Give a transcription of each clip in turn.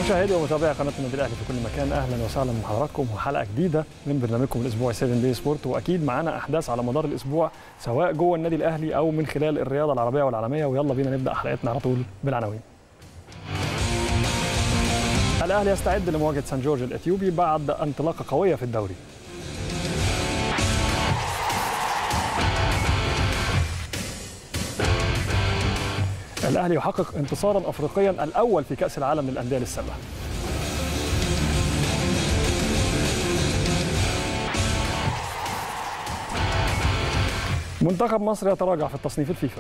مشاهدي ومتابعي قناه النادي الاهلي في كل مكان اهلا وسهلا بحضراتكم وحلقه جديده من برنامجكم الاسبوعي 7 دي سبورت واكيد معانا احداث على مدار الاسبوع سواء جوه النادي الاهلي او من خلال الرياضه العربيه والعالميه ويلا بينا نبدا حلقتنا على طول بالعناوين. الاهلي يستعد لمواجهه سان جورج الاثيوبي بعد انطلاقه قويه في الدوري. الاهلي يحقق انتصارا افريقيا الاول في كاس العالم للانديه للسله. منتخب مصر يتراجع في التصنيف الفيفا.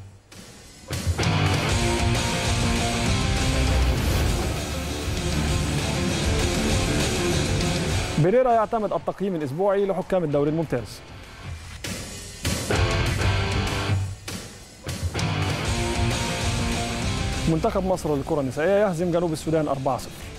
بيريرا يعتمد التقييم الاسبوعي لحكام الدوري الممتاز. منتخب مصر للكرة النسائية يهزم جنوب السودان 4-0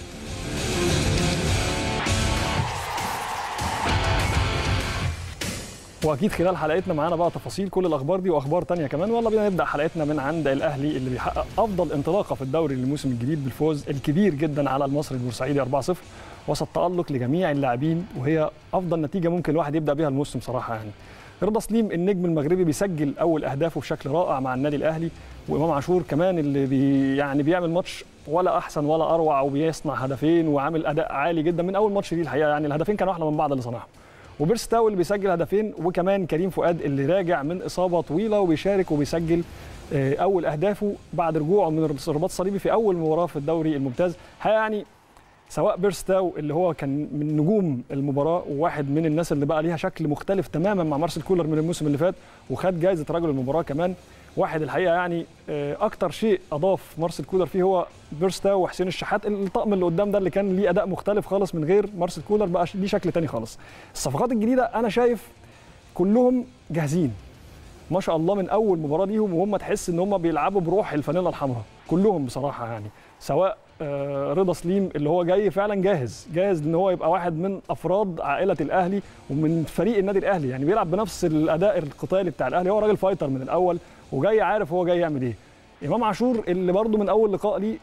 واكيد خلال حلقتنا معانا بقى تفاصيل كل الاخبار دي واخبار تانية كمان والله بينا نبدا حلقتنا من عند الاهلي اللي بيحقق افضل انطلاقه في الدوري للموسم الجديد بالفوز الكبير جدا على المصري البورسعيدي 4-0 وسط تالق لجميع اللاعبين وهي افضل نتيجه ممكن الواحد يبدا بيها الموسم صراحه يعني رضا سليم النجم المغربي بيسجل اول اهدافه بشكل رائع مع النادي الاهلي وامام عاشور كمان اللي بي يعني بيعمل ماتش ولا احسن ولا اروع وبيصنع هدفين وعامل اداء عالي جدا من اول ماتش ليه الحقيقه يعني الهدفين كانوا احلى من بعض اللي صنعهم وبيرستاو اللي بيسجل هدفين وكمان كريم فؤاد اللي راجع من اصابه طويله وبيشارك وبيسجل اول اهدافه بعد رجوعه من الرباط الصليبي في اول مباراه في الدوري الممتاز يعني سواء بيرستاو اللي هو كان من نجوم المباراه وواحد من الناس اللي بقى ليها شكل مختلف تماما مع مارسيل كولر من الموسم اللي فات وخد جائزه رجل المباراه كمان واحد الحقيقه يعني اكتر شيء اضاف مارسيل كولر فيه هو بيرستاو وحسين الشحات الطقم اللي قدام ده اللي كان ليه اداء مختلف خالص من غير مارسيل كولر بقى ليه شكل تاني خالص الصفقات الجديده انا شايف كلهم جاهزين ما شاء الله من اول مباراه ليهم وهم تحس ان هم بيلعبوا بروح الفانيلا الحمراء كلهم بصراحه يعني سواء رضا سليم اللي هو جاي فعلا جاهز جاهز ان هو يبقى واحد من افراد عائله الاهلي ومن فريق النادي الاهلي يعني بيلعب بنفس الاداء القتالي بتاع الاهلي هو راجل فايتر من الاول وجاي عارف هو جاي يعمل ايه امام عاشور اللي برده من اول لقاء ليه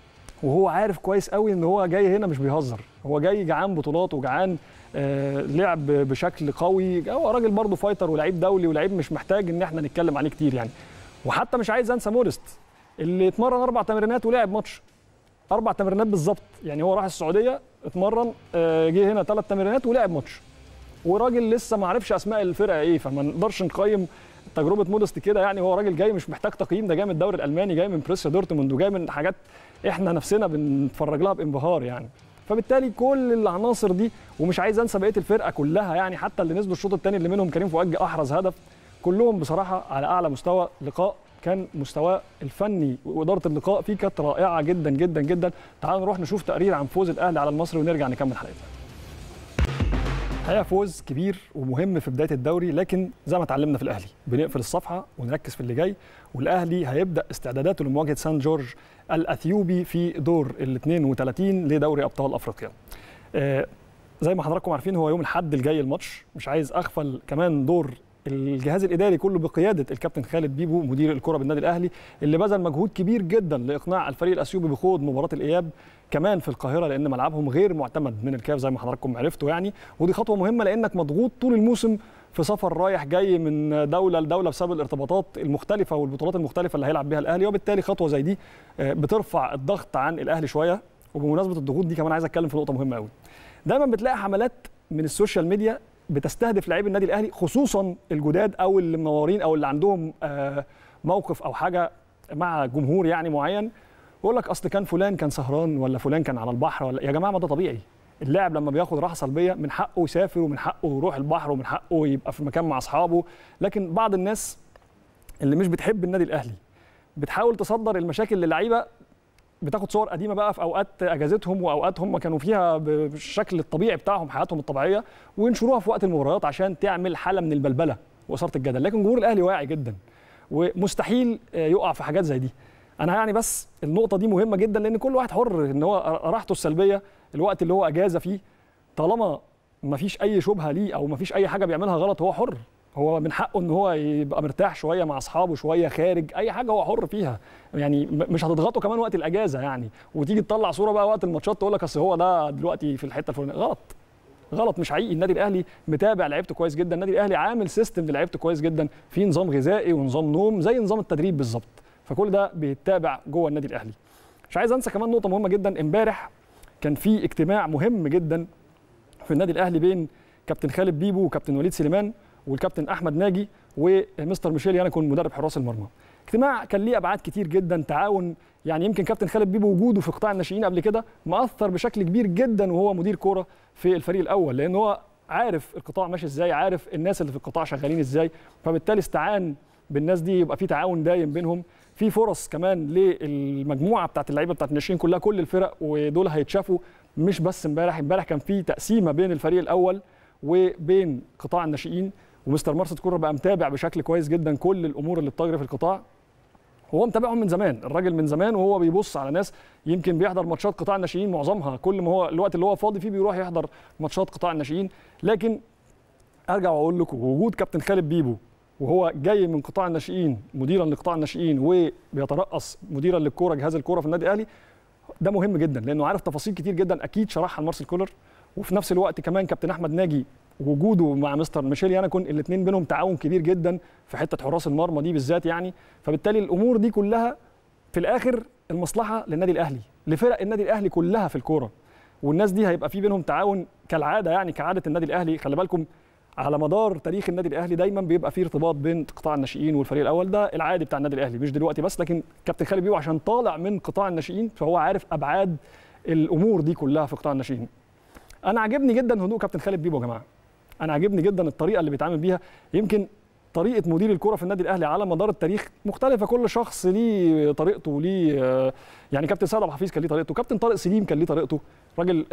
وهو عارف كويس قوي ان هو جاي هنا مش بيهزر هو جاي جعان بطولات وجعان آه لعب بشكل قوي هو راجل برده فايتر ولعيب دولي ولعيب مش محتاج ان احنا نتكلم عليه كتير يعني وحتى مش عايز انسى مورست اللي اتمرن اربع تمرينات ولعب ماتش اربع تمرينات بالظبط يعني هو راح السعوديه اتمرن آه جه هنا ثلاث تمرينات ولعب ماتش وراجل لسه ما عرفش اسماء الفرقه ايه فما نقدرش نقيم تجربه مودست كده يعني هو راجل جاي مش محتاج تقييم ده جاي من الدوري الالماني جاي من بريسيا دورتموند وجاي من حاجات احنا نفسنا بنتفرج لها بانبهار يعني فبالتالي كل العناصر دي ومش عايز انسى بقيه الفرقه كلها يعني حتى اللي نزلوا الشوط الثاني اللي منهم كريم فؤاد احرز هدف كلهم بصراحه على اعلى مستوى لقاء كان مستواه الفني واداره اللقاء فيه كانت رائعه جدا جدا جدا تعالوا نروح نشوف تقرير عن فوز الاهلي على المصري ونرجع نكمل حلقتنا الحقيقه فوز كبير ومهم في بدايه الدوري لكن زي ما اتعلمنا في الاهلي بنقفل الصفحه ونركز في اللي جاي والاهلي هيبدا استعداداته لمواجهه سان جورج الاثيوبي في دور ال 32 لدوري ابطال افريقيا. آه زي ما حضراتكم عارفين هو يوم الاحد الجاي الماتش مش عايز اغفل كمان دور الجهاز الاداري كله بقياده الكابتن خالد بيبو مدير الكره بالنادي الاهلي اللي بذل مجهود كبير جدا لاقناع الفريق الاثيوبي بخوض مباراه الاياب كمان في القاهره لان ملعبهم غير معتمد من الكاف زي ما حضراتكم عرفتوا يعني ودي خطوه مهمه لانك مضغوط طول الموسم في سفر رايح جاي من دوله لدوله بسبب الارتباطات المختلفه والبطولات المختلفه اللي هيلعب بيها الاهلي وبالتالي خطوه زي دي بترفع الضغط عن الاهلي شويه وبمناسبه الضغوط دي كمان عايز اتكلم في نقطه مهمه قوي دايما بتلاقي حملات من السوشيال ميديا بتستهدف لاعبي النادي الاهلي خصوصا الجداد او اللي منورين او اللي عندهم موقف او حاجه مع جمهور يعني معين يقول لك اصل كان فلان كان سهران ولا فلان كان على البحر ولا يا جماعه ما ده طبيعي اللاعب لما بياخد راحه سلبيه من حقه يسافر ومن حقه يروح البحر ومن حقه يبقى في مكان مع اصحابه لكن بعض الناس اللي مش بتحب النادي الاهلي بتحاول تصدر المشاكل للعيبه بتاخد صور قديمه بقى في اوقات اجازتهم واوقات هم كانوا فيها بالشكل الطبيعي بتاعهم حياتهم الطبيعيه وينشروها في وقت المباريات عشان تعمل حاله من البلبله واثاره الجدل لكن جمهور الاهلي واعي جدا ومستحيل يقع في حاجات زي دي انا يعني بس النقطه دي مهمه جدا لان كل واحد حر ان هو راحته السلبيه الوقت اللي هو اجازه فيه طالما ما فيش اي شبهه ليه او ما فيش اي حاجه بيعملها غلط هو حر هو من حقه ان هو يبقى مرتاح شويه مع اصحابه شويه خارج اي حاجه هو حر فيها يعني مش هتضغطه كمان وقت الاجازه يعني وتيجي تطلع صوره بقى وقت الماتشات تقول لك اصل هو ده دلوقتي في الحته الفلانيه غلط غلط مش حقيقي النادي الاهلي متابع لعيبته كويس جدا النادي الاهلي عامل سيستم لعيبته كويس جدا في نظام غذائي ونظام نوم زي نظام التدريب بالظبط فكل ده بيتابع جوه النادي الاهلي مش عايز انسى كمان نقطه مهمه جدا امبارح كان في اجتماع مهم جدا في النادي الاهلي بين كابتن خالد بيبو وكابتن وليد سليمان والكابتن احمد ناجي ومستر ميشيل يانكون مدرب حراس المرمى اجتماع كان ليه ابعاد كتير جدا تعاون يعني يمكن كابتن خالد بيبو وجوده في قطاع الناشئين قبل كده مأثر بشكل كبير جدا وهو مدير كوره في الفريق الاول لان هو عارف القطاع ماشي ازاي عارف الناس اللي في القطاع شغالين ازاي فبالتالي استعان بالناس دي يبقى في تعاون دايم بينهم في فرص كمان للمجموعه بتاعت اللعيبه بتاعت الناشئين كلها كل الفرق ودول هيتشافوا مش بس امبارح امبارح كان في تقسيمه بين الفريق الاول وبين قطاع الناشئين ومستر مارسيل كولر بقى متابع بشكل كويس جدا كل الامور اللي بتجري في القطاع هو متابعهم من زمان الراجل من زمان وهو بيبص على ناس يمكن بيحضر ماتشات قطاع الناشئين معظمها كل ما هو الوقت اللي هو فاضي فيه بيروح يحضر ماتشات قطاع الناشئين لكن ارجع واقول لكم وجود كابتن خالد بيبو وهو جاي من قطاع الناشئين مديرا لقطاع الناشئين وبيترأس مديرا للكوره جهاز الكوره في النادي الاهلي ده مهم جدا لانه عارف تفاصيل كتير جدا اكيد شرحها لمارسيل كولر وفي نفس الوقت كمان كابتن احمد ناجي وجوده مع مستر ميشيل يانكون الاثنين بينهم تعاون كبير جدا في حته حراس المرمى دي بالذات يعني فبالتالي الامور دي كلها في الاخر المصلحه للنادي الاهلي لفرق النادي الاهلي كلها في الكوره والناس دي هيبقى في بينهم تعاون كالعاده يعني كعاده النادي الاهلي خلي بالكم على مدار تاريخ النادي الاهلي دايما بيبقى في ارتباط بين قطاع الناشئين والفريق الاول ده العادي بتاع النادي الاهلي مش دلوقتي بس لكن كابتن خالد بيبو عشان طالع من قطاع الناشئين فهو عارف ابعاد الامور دي كلها في قطاع الناشئين انا عاجبني جدا هدوء كابتن خالد بيبو يا جماعه انا عاجبني جدا الطريقه اللي بيتعامل بيها يمكن طريقه مدير الكره في النادي الاهلي على مدار التاريخ مختلفه كل شخص ليه طريقته وليه يعني كابتن سيد عبد الحفيظ كان ليه طريقته كابتن طارق سليم كان ليه طريقته راجل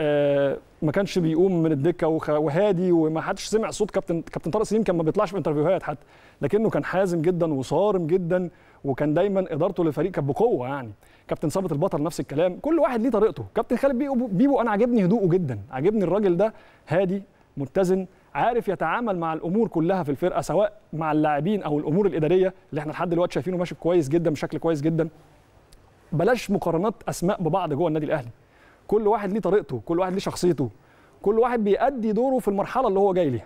ما كانش بيقوم من الدكه وهادي وما حدش سمع صوت كابتن كابتن طارق سليم كان ما بيطلعش في انترفيوهات حتى لكنه كان حازم جدا وصارم جدا وكان دايما ادارته للفريق كانت بقوه يعني كابتن ثابت البطل نفس الكلام كل واحد ليه طريقته كابتن خالد بيبو, بيبو انا عاجبني هدوءه جدا عاجبني الراجل ده هادي متزن عارف يتعامل مع الامور كلها في الفرقه سواء مع اللاعبين او الامور الاداريه اللي احنا لحد دلوقتي شايفينه ماشي كويس جدا بشكل كويس جدا بلاش مقارنات اسماء ببعض جوه النادي الاهلي كل واحد ليه طريقته كل واحد ليه شخصيته كل واحد بيأدي دوره في المرحله اللي هو جاي ليها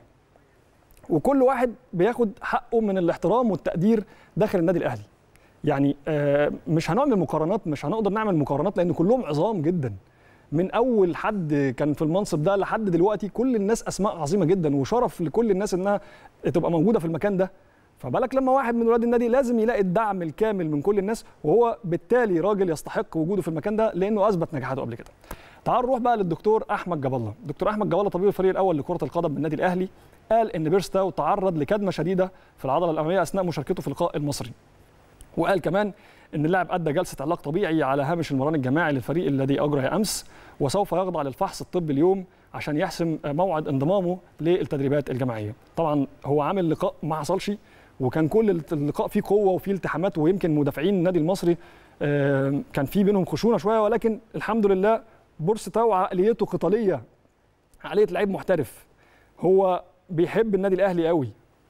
وكل واحد بياخد حقه من الاحترام والتقدير داخل النادي الاهلي يعني مش هنعمل مقارنات مش هنقدر نعمل مقارنات لان كلهم عظام جدا من اول حد كان في المنصب ده لحد دلوقتي كل الناس اسماء عظيمه جدا وشرف لكل الناس انها تبقى موجوده في المكان ده فبالك لما واحد من ولاد النادي لازم يلاقي الدعم الكامل من كل الناس وهو بالتالي راجل يستحق وجوده في المكان ده لانه اثبت نجاحاته قبل كده تعال نروح بقى للدكتور احمد جاب الله دكتور احمد جاب الله طبيب الفريق الاول لكره القدم بالنادي الاهلي قال ان بيرستاو تعرض لكدمه شديده في العضله الاماميه اثناء مشاركته في اللقاء المصري وقال كمان ان اللاعب ادى جلسه علاج طبيعي على هامش المران الجماعي للفريق الذي اجرى امس وسوف يخضع للفحص الطبي اليوم عشان يحسم موعد انضمامه للتدريبات الجماعيه طبعا هو عامل لقاء ما حصلش وكان كل اللقاء فيه قوه وفيه التحامات ويمكن مدافعين النادي المصري كان في بينهم خشونه شويه ولكن الحمد لله بورستاو عقليته قتاليه عقليه لعيب محترف هو بيحب النادي الاهلي قوي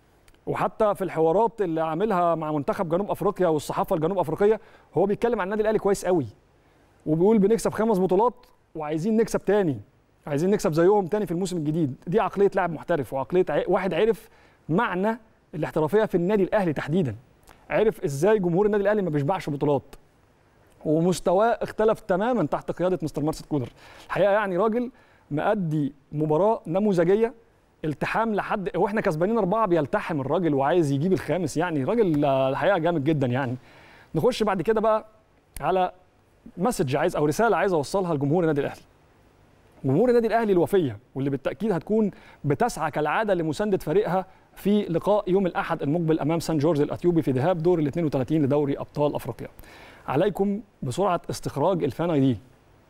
وحتى في الحوارات اللي عاملها مع منتخب جنوب افريقيا والصحافه الجنوب افريقيه هو بيتكلم عن النادي الاهلي كويس قوي وبيقول بنكسب خمس بطولات وعايزين نكسب تاني عايزين نكسب زيهم تاني في الموسم الجديد دي عقليه لاعب محترف وعقليه واحد عرف معنى الاحترافيه في النادي الاهلي تحديدا عرف ازاي جمهور النادي الاهلي ما بيشبعش بطولات ومستواه اختلف تماما تحت قياده مستر مارسيل كولر الحقيقه يعني راجل مأدي مباراه نموذجيه التحام لحد واحنا كسبانين اربعه بيلتحم الراجل وعايز يجيب الخامس يعني راجل الحقيقه جامد جدا يعني نخش بعد كده بقى على مسج عايز او رساله عايز اوصلها لجمهور النادي الاهلي جمهور النادي الاهلي الوفيه واللي بالتاكيد هتكون بتسعى كالعاده لمسانده فريقها في لقاء يوم الاحد المقبل امام سان جورج الاثيوبي في ذهاب دور ال 32 لدوري ابطال افريقيا. عليكم بسرعه استخراج الفان اي دي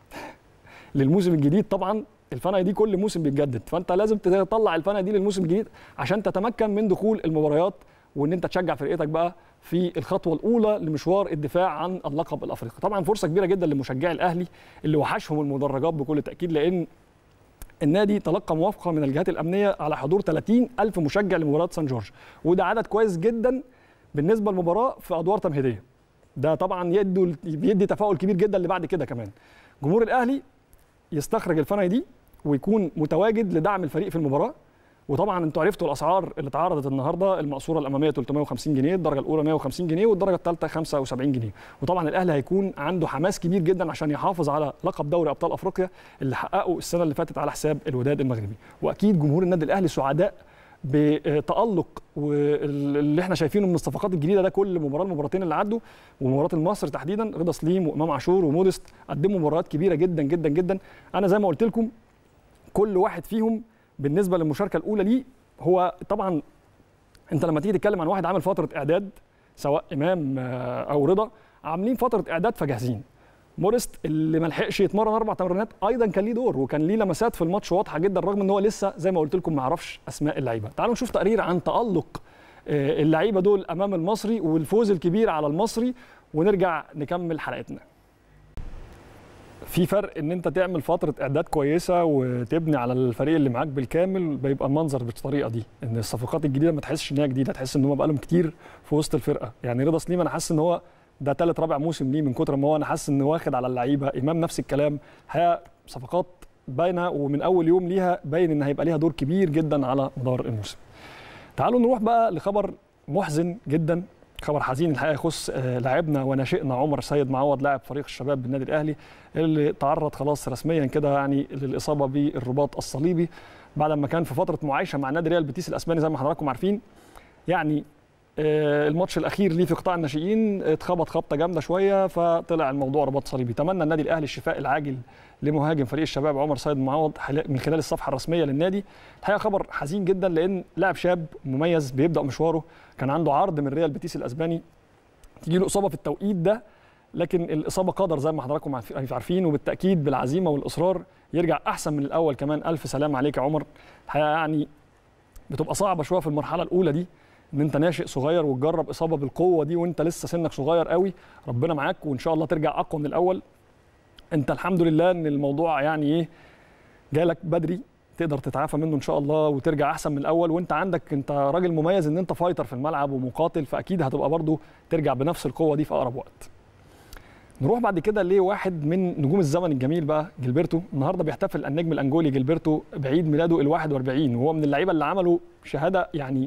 للموسم الجديد طبعا الفان اي دي كل موسم بيتجدد فانت لازم تطلع الفان اي دي للموسم الجديد عشان تتمكن من دخول المباريات وان انت تشجع فرقتك بقى في الخطوه الاولى لمشوار الدفاع عن اللقب الافريقي طبعا فرصه كبيره جدا لمشجعي الاهلي اللي وحشهم المدرجات بكل تاكيد لان النادي تلقى موافقه من الجهات الامنيه على حضور 30 الف مشجع لمباراه سان جورج وده عدد كويس جدا بالنسبه للمباراه في ادوار تمهيديه ده طبعا يدي بيدي تفاؤل كبير جدا اللي بعد كده كمان جمهور الاهلي يستخرج الفني دي ويكون متواجد لدعم الفريق في المباراه وطبعا انتوا عرفتوا الاسعار اللي اتعرضت النهارده المقصوره الاماميه 350 جنيه الدرجه الاولى 150 جنيه والدرجه الثالثه 75 جنيه وطبعا الاهلي هيكون عنده حماس كبير جدا عشان يحافظ على لقب دوري ابطال افريقيا اللي حققه السنه اللي فاتت على حساب الوداد المغربي واكيد جمهور النادي الاهلي سعداء بتالق واللي احنا شايفينه من الصفقات الجديده ده كل مباراه المباراتين اللي عدوا ومباراه المصري تحديدا رضا سليم وامام عاشور ومودست قدموا مباريات كبيره جدا جدا جدا انا زي ما قلت لكم كل واحد فيهم بالنسبه للمشاركه الاولى ليه هو طبعا انت لما تيجي تتكلم عن واحد عامل فتره اعداد سواء امام او رضا عاملين فتره اعداد فجاهزين مورست اللي ما لحقش يتمرن اربع تمرينات ايضا كان ليه دور وكان ليه لمسات في الماتش واضحه جدا رغم ان هو لسه زي ما قلت لكم ما يعرفش اسماء اللعيبه تعالوا نشوف تقرير عن تالق اللعيبه دول امام المصري والفوز الكبير على المصري ونرجع نكمل حلقتنا في فرق ان انت تعمل فتره اعداد كويسه وتبني على الفريق اللي معاك بالكامل بيبقى المنظر بالطريقه دي ان الصفقات الجديده ما تحسش ان هي جديده تحس ان هم بقالهم كتير في وسط الفرقه يعني رضا سليم انا حاسس ان هو ده ثالث رابع موسم ليه من كتر ما هو انا حاسس انه واخد على اللعيبه امام نفس الكلام هي صفقات باينه ومن اول يوم ليها باين ان هيبقى ليها دور كبير جدا على مدار الموسم تعالوا نروح بقى لخبر محزن جدا خبر حزين الحقيقه يخص لاعبنا وناشئنا عمر سيد معوض لاعب فريق الشباب بالنادي الاهلي اللي تعرض خلاص رسميا كده يعني للاصابه بالرباط الصليبي بعد ما كان في فتره معايشه مع نادي ريال بيتيس الاسباني زي ما حضراتكم عارفين يعني الماتش الاخير ليه في قطاع الناشئين اتخبط خبطه جامده شويه فطلع الموضوع رباط صليبي تمنى النادي الاهلي الشفاء العاجل لمهاجم فريق الشباب عمر سيد معوض من خلال الصفحه الرسميه للنادي الحقيقه خبر حزين جدا لان لاعب شاب مميز بيبدا مشواره كان عنده عرض من ريال بيتيس الاسباني تيجي له اصابه في التوقيت ده لكن الاصابه قدر زي ما حضراتكم عارفين وبالتاكيد بالعزيمه والاصرار يرجع احسن من الاول كمان الف سلام عليك يا عمر الحقيقه يعني بتبقى صعبه شويه في المرحله الاولى دي ان انت ناشئ صغير وتجرب اصابه بالقوه دي وانت لسه سنك صغير قوي ربنا معاك وان شاء الله ترجع اقوى من الاول انت الحمد لله ان الموضوع يعني ايه جالك بدري تقدر تتعافى منه ان شاء الله وترجع احسن من الاول وانت عندك انت راجل مميز ان انت فايتر في الملعب ومقاتل فاكيد هتبقى برضو ترجع بنفس القوه دي في اقرب وقت نروح بعد كده لواحد من نجوم الزمن الجميل بقى جilberto النهارده بيحتفل النجم الانجولي جilberto بعيد ميلاده ال 41 وهو من اللعيبه اللي عملوا شهاده يعني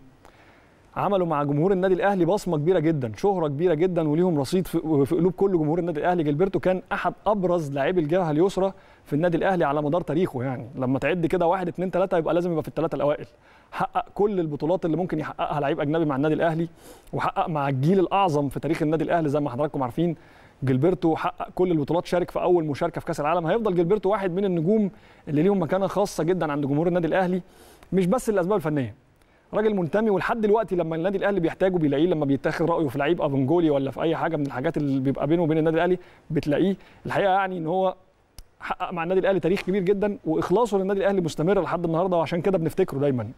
عملوا مع جمهور النادي الاهلي بصمه كبيره جدا شهره كبيره جدا وليهم رصيد في قلوب كل جمهور النادي الاهلي جilberto كان احد ابرز لاعبي الجبهه اليسرى في النادي الاهلي على مدار تاريخه يعني لما تعد كده واحد اثنين ثلاثه يبقى لازم يبقى في الثلاثه الاوائل حقق كل البطولات اللي ممكن يحققها لعيب اجنبي مع النادي الاهلي وحقق مع الجيل الاعظم في تاريخ النادي الاهلي زي ما حضراتكم عارفين جilberto حقق كل البطولات شارك في اول مشاركه في كاس العالم هيفضل جilberto واحد من النجوم اللي ليهم مكانه خاصه جدا عند جمهور النادي الاهلي مش بس الاسباب الفنيه راجل منتمي ولحد دلوقتي لما النادي الاهلي بيحتاجه بيلاقيه لما بيتاخد رايه في لعيب افنجولي ولا في اي حاجه من الحاجات اللي بيبقى بينه وبين النادي الاهلي بتلاقيه الحقيقه يعني ان هو حقق مع النادي الاهلي تاريخ كبير جدا واخلاصه للنادي الاهلي مستمر لحد النهارده وعشان كده بنفتكره دايما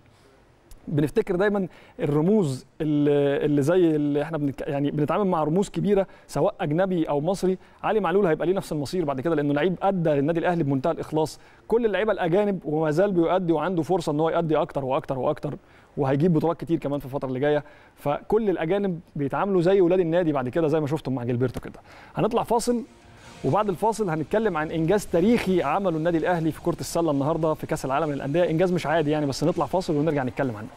بنفتكر دايما الرموز اللي, اللي زي اللي احنا بنك... يعني بنتعامل مع رموز كبيره سواء اجنبي او مصري علي معلول هيبقى ليه نفس المصير بعد كده لانه لعيب ادى للنادي الاهلي بمنتهى الاخلاص كل اللعيبه الاجانب وما زال بيؤدي وعنده فرصه ان هو يؤدي اكتر واكتر واكتر وهيجيب بطولات كتير كمان في الفتره اللي جايه فكل الاجانب بيتعاملوا زي ولاد النادي بعد كده زي ما شفتم مع جilberto كده هنطلع فاصل وبعد الفاصل هنتكلم عن انجاز تاريخي عمله النادي الاهلي في كره السله النهارده في كاس العالم للانديه انجاز مش عادي يعني بس نطلع فاصل ونرجع نتكلم عنه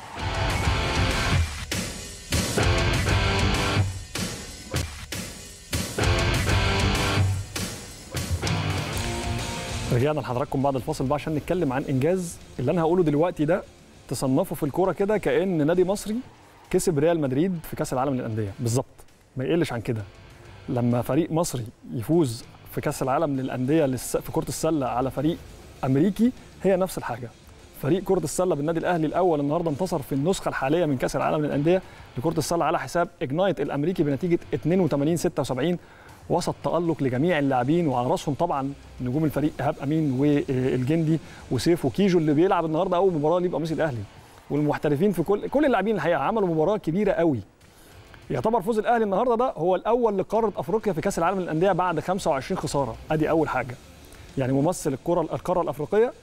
رجعنا لحضراتكم بعد الفاصل بقى عشان نتكلم عن انجاز اللي انا هقوله دلوقتي ده تصنفه في الكوره كده كان نادي مصري كسب ريال مدريد في كاس العالم للانديه بالظبط ما يقلش عن كده لما فريق مصري يفوز في كاس العالم للانديه في كره السله على فريق امريكي هي نفس الحاجه فريق كره السله بالنادي الاهلي الاول النهارده انتصر في النسخه الحاليه من كاس العالم للانديه لكره السله على حساب اجنايت الامريكي بنتيجه 82 76 وسط تألق لجميع اللاعبين وعلى راسهم طبعا نجوم الفريق ايهاب امين والجندي وسيف وكيجو اللي بيلعب النهارده اول مباراه ليه بقميص الاهلي والمحترفين في كل كل اللاعبين الحقيقه عملوا مباراه كبيره قوي يعتبر فوز الاهلي النهارده ده هو الاول لقاره افريقيا في كاس العالم للانديه بعد 25 خساره ادي اول حاجه يعني ممثل الكره القاره الافريقيه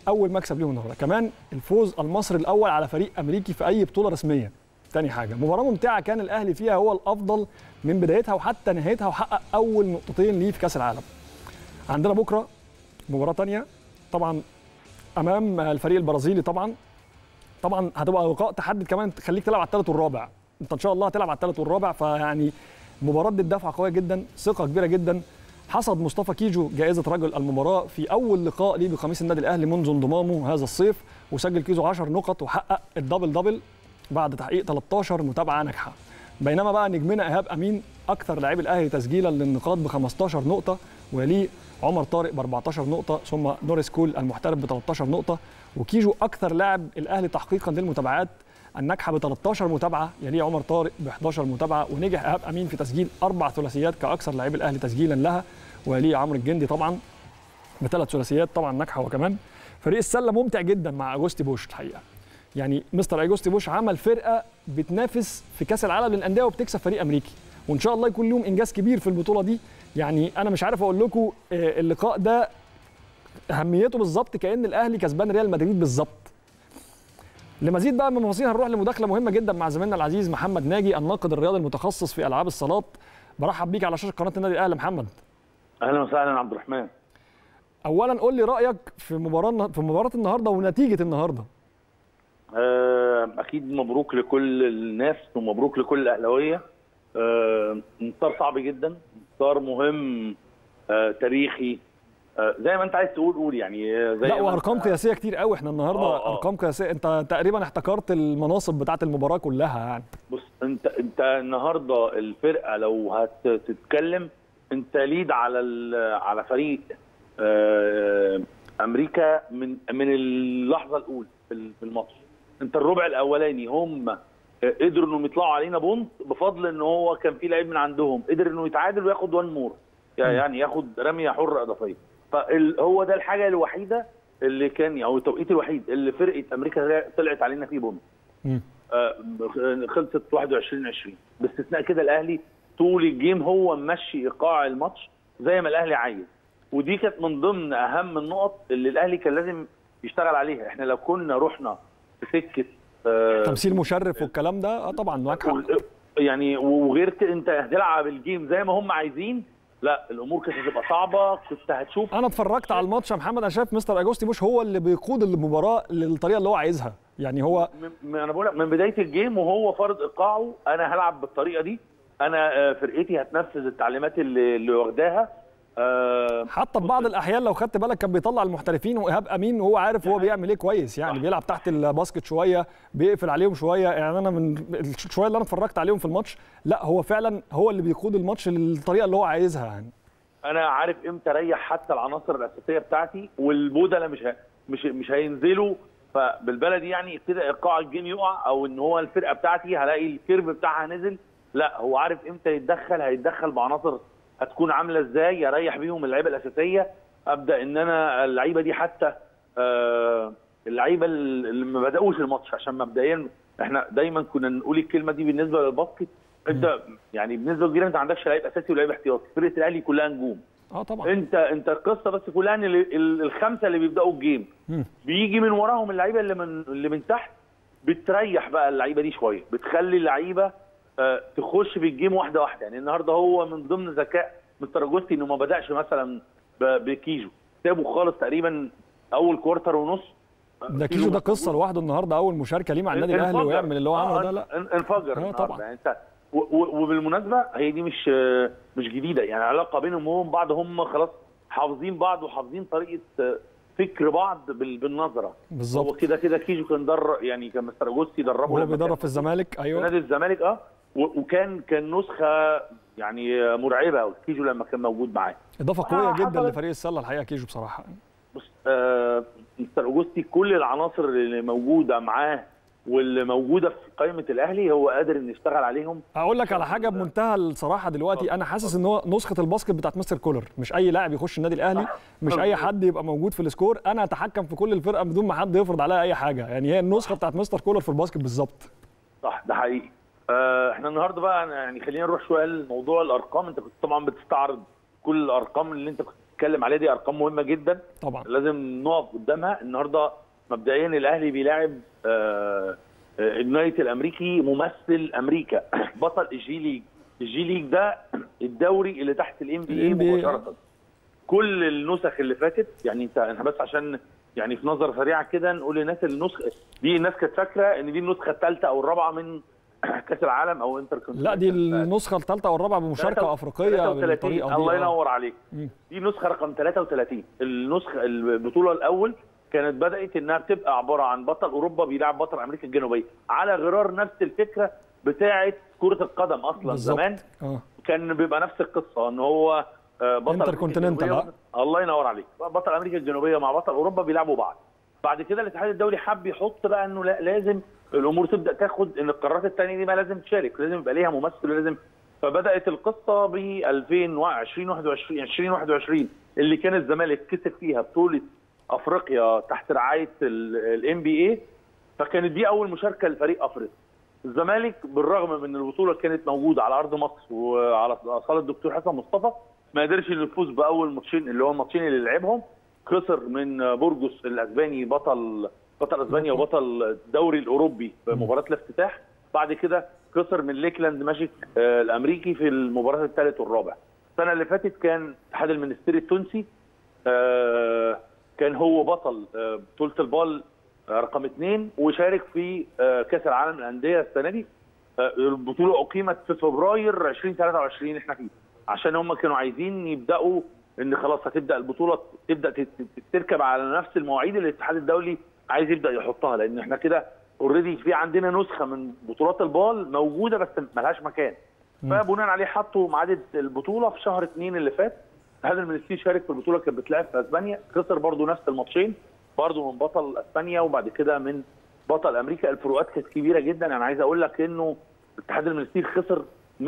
اول مكسب ليهم النهارده كمان الفوز المصري الاول على فريق امريكي في اي بطوله رسميه تاني حاجه مباراه ممتعه كان الاهلي فيها هو الافضل من بدايتها وحتى نهايتها وحقق اول نقطتين ليه في كاس العالم عندنا بكره مباراه تانية طبعا امام الفريق البرازيلي طبعا طبعا هتبقى لقاء تحدد كمان تخليك تلعب على الثالث والرابع انت ان شاء الله هتلعب على الثالث والرابع فيعني مباراه بالدفعه قويه جدا ثقه كبيره جدا حصد مصطفى كيجو جائزه رجل المباراه في اول لقاء ليه بقميص النادي الاهلي منذ انضمامه هذا الصيف وسجل كيجو 10 نقط وحقق الدبل دبل بعد تحقيق 13 متابعه ناجحه بينما بقى نجمنا ايهاب امين اكثر لاعبي الاهلي تسجيلا للنقاط ب 15 نقطه ويليه عمر طارق ب 14 نقطه ثم نوريس كول المحترف ب 13 نقطه وكيجو اكثر لاعب الاهلي تحقيقا للمتابعات الناجحه ب 13 متابعه يليه عمر طارق ب 11 متابعه ونجح ايهاب امين في تسجيل اربع ثلاثيات كاكثر لاعبي الاهلي تسجيلا لها ويليه عمرو الجندي طبعا بثلاث ثلاثيات طبعا ناجحه هو كمان فريق السله ممتع جدا مع اجوستي بوش الحقيقه يعني مستر اجوستي بوش عمل فرقه بتنافس في كاس العالم للانديه وبتكسب فريق امريكي وان شاء الله يكون لهم انجاز كبير في البطوله دي يعني انا مش عارف اقول لكم اللقاء ده اهميته بالظبط كان الاهلي كسبان ريال مدريد بالظبط لمزيد بقى من المواصيل هنروح لمداخله مهمه جدا مع زميلنا العزيز محمد ناجي الناقد الرياضي المتخصص في العاب الصالات برحب بيك على شاشه قناه النادي الاهلي محمد اهلا وسهلا عبد الرحمن اولا قول لي رايك في مباراه في مباراه النهارده ونتيجه النهارده اكيد مبروك لكل الناس ومبروك لكل الاهلاويه انتصار صعب جدا انتصار مهم تاريخي زي ما انت عايز تقول قول يعني زي لا وارقام قياسيه كتير قوي احنا النهارده آه آه. ارقام قياسيه انت تقريبا احتكرت المناصب بتاعه المباراه كلها يعني بص انت انت النهارده الفرقه لو هتتكلم انت ليد على على فريق امريكا من من اللحظه الاولى في الماتش انت الربع الاولاني هم قدروا انهم يطلعوا علينا بونت بفضل ان هو كان في لعيب من عندهم قدر انه يتعادل وياخد وان مور يعني ياخد رميه حره اضافيه فهو ده الحاجه الوحيده اللي كان او التوقيت الوحيد اللي فرقه امريكا طلعت علينا فيه بونت آه خلصت 21 20 باستثناء كده الاهلي طول الجيم هو ممشي ايقاع الماتش زي ما الاهلي عايز ودي كانت من ضمن اهم النقط اللي الاهلي كان لازم يشتغل عليها احنا لو كنا رحنا في سكه آه تمثيل مشرف والكلام ده اه طبعا معاك حق يعني وغير كده انت هتلعب الجيم زي ما هم عايزين لا الامور كانت هتبقى صعبه كنت هتشوف انا اتفرجت على الماتش يا محمد انا شايف مستر اجوستي بوش هو اللي بيقود المباراه للطريقه اللي هو عايزها يعني هو م... انا بقول من بدايه الجيم وهو فرض ايقاعه انا هلعب بالطريقه دي انا فرقتي هتنفذ التعليمات اللي, اللي واخداها أه حتى في بعض الاحيان لو خدت بالك كان بيطلع المحترفين وايهاب امين وهو عارف هو بيعمل ايه كويس يعني بيلعب تحت الباسكت شويه بيقفل عليهم شويه يعني انا من شويه اللي انا اتفرجت عليهم في الماتش لا هو فعلا هو اللي بيقود الماتش للطريقه اللي هو عايزها يعني انا عارف امتى اريح حتى العناصر الاساسيه بتاعتي والبودله مش ه... مش مش هينزلوا فبالبلدي يعني كده ايقاع الجيم يقع او ان هو الفرقه بتاعتي هلاقي الكيرف بتاعها نزل لا هو عارف امتى يتدخل هيتدخل بعناصر هتكون عامله ازاي اريح بيهم اللعيبه الاساسيه ابدا ان انا اللعيبه دي حتى آه اللعيبه اللي ما بداوش الماتش عشان مبدئيا احنا دايما كنا نقول الكلمه دي بالنسبه للباسكت انت يعني بنسبه كبيره انت ما عندكش لعيب اساسي ولعيب احتياطي فرقه الاهلي كلها نجوم اه طبعا انت انت القصه بس كلها ان الخمسه اللي بيبداوا الجيم بيجي من وراهم اللعيبه اللي من اللي من تحت بتريح بقى اللعيبه دي شويه بتخلي اللعيبه آه تخش في الجيم واحده واحده يعني النهارده هو من ضمن ذكاء مستر اجوستي انه ما بداش مثلا بكيجو سابه خالص تقريبا اول كوارتر ونص ده كيجو ده قصه لوحده النهارده اول مشاركه ليه مع النادي الاهلي ويعمل اللي هو عمله ده لا انفجر اه طبعا يعني انت وبالمناسبه هي دي مش مش جديده يعني علاقه بينهم وبين بعض هم خلاص حافظين بعض وحافظين طريقه فكر بعض بالنظره بالظبط هو كده كده كيجو كان در يعني كان مستر اجوستي دربه وهو بيدرب في الزمالك ايوه نادي الزمالك اه وكان كان نسخه يعني مرعبه كيجو لما كان موجود معاه اضافه قويه جدا لفريق السله الحقيقه كيجو بصراحه بص آه مستر اوجوستي كل العناصر اللي موجوده معاه واللي موجوده في قائمه الاهلي هو قادر انه يشتغل عليهم اقول لك على حاجه بمنتهى الصراحه دلوقتي انا حاسس ان هو نسخه الباسكت بتاعت مستر كولر مش اي لاعب يخش النادي الاهلي مش اي حد يبقى موجود في السكور انا اتحكم في كل الفرقه بدون ما حد يفرض عليا اي حاجه يعني هي النسخه بتاعت مستر كولر في الباسكت بالظبط صح ده حقيقي آه احنا النهارده بقى يعني خلينا نروح شويه لموضوع الارقام انت كنت طبعا بتستعرض كل الارقام اللي انت كنت بتتكلم عليها دي ارقام مهمه جدا طبعا لازم نقف قدامها النهارده مبدئيا الاهلي بيلاعب آه، آه، اليونايتد الامريكي ممثل امريكا بطل الجي ليج الجي ليج ده الدوري اللي تحت الام بي اي ال NBA. مباشره كل النسخ اللي فاتت يعني انت انا بس عشان يعني في نظره سريعه كده نقول للناس النسخه دي الناس كانت فاكره ان دي النسخه الثالثه او الرابعه من كاس العالم او انتر لا دي النسخه الثالثه او الرابعه بمشاركه افريقيه 33 بالطريقه دي الله آه. ينور عليك مم. دي نسخه رقم 33 النسخه البطوله الاول كانت بدات انها بتبقى عباره عن بطل اوروبا بيلعب بطل امريكا الجنوبيه على غرار نفس الفكره بتاعه كره القدم اصلا بالظبط. زمان اه كان بيبقى نفس القصه ان هو آه، بطل أمريكا Intercontinental، الجنوبية- آه. الله ينور عليك بطل امريكا الجنوبيه مع بطل اوروبا بيلعبوا بعض بعد كده الاتحاد الدولي حب يحط بقى انه لا لازم الامور تبدا تاخد ان القارات الثانيه دي ما لازم تشارك لازم يبقى ليها ممثل ولازم فبدات القصه ب 2020 21 2021 اللي كان الزمالك كسب فيها بطوله افريقيا تحت رعايه الام بي اي فكانت دي اول مشاركه لفريق افريقيا الزمالك بالرغم من البطوله كانت موجوده على ارض مصر وعلى صاله الدكتور حسن مصطفى ما قدرش انه يفوز باول ماتشين اللي هو الماتشين اللي لعبهم خسر من بورجوس الاسباني بطل بطل اسبانيا وبطل الدوري الاوروبي في مباراه الافتتاح بعد كده خسر من ليكلاند ماجيك آه، الامريكي في المباراه الثالث والرابع السنه اللي فاتت كان اتحاد المنستير التونسي آه، كان هو بطل آه، بطوله البال آه، رقم اثنين وشارك في آه، كاس العالم للانديه السنه دي آه، البطوله اقيمت في فبراير 2023 احنا فيه عشان هم كانوا عايزين يبداوا ان خلاص هتبدا البطوله تبدا تت- تت- تركب على نفس المواعيد اللي الاتحاد الدولي عايز يبدا يحطها لان احنا كده اوريدي في عندنا نسخه من بطولات البال موجوده بس ملهاش مكان فبناء عليه حطوا ميعاد البطوله في شهر اثنين اللي فات الاتحاد المنستير شارك في البطوله كانت بتلعب في اسبانيا خسر برضو نفس الماتشين برضو من بطل اسبانيا وبعد كده من بطل امريكا الفروقات كانت كبيره جدا انا عايز اقول لك انه الاتحاد المنستير خسر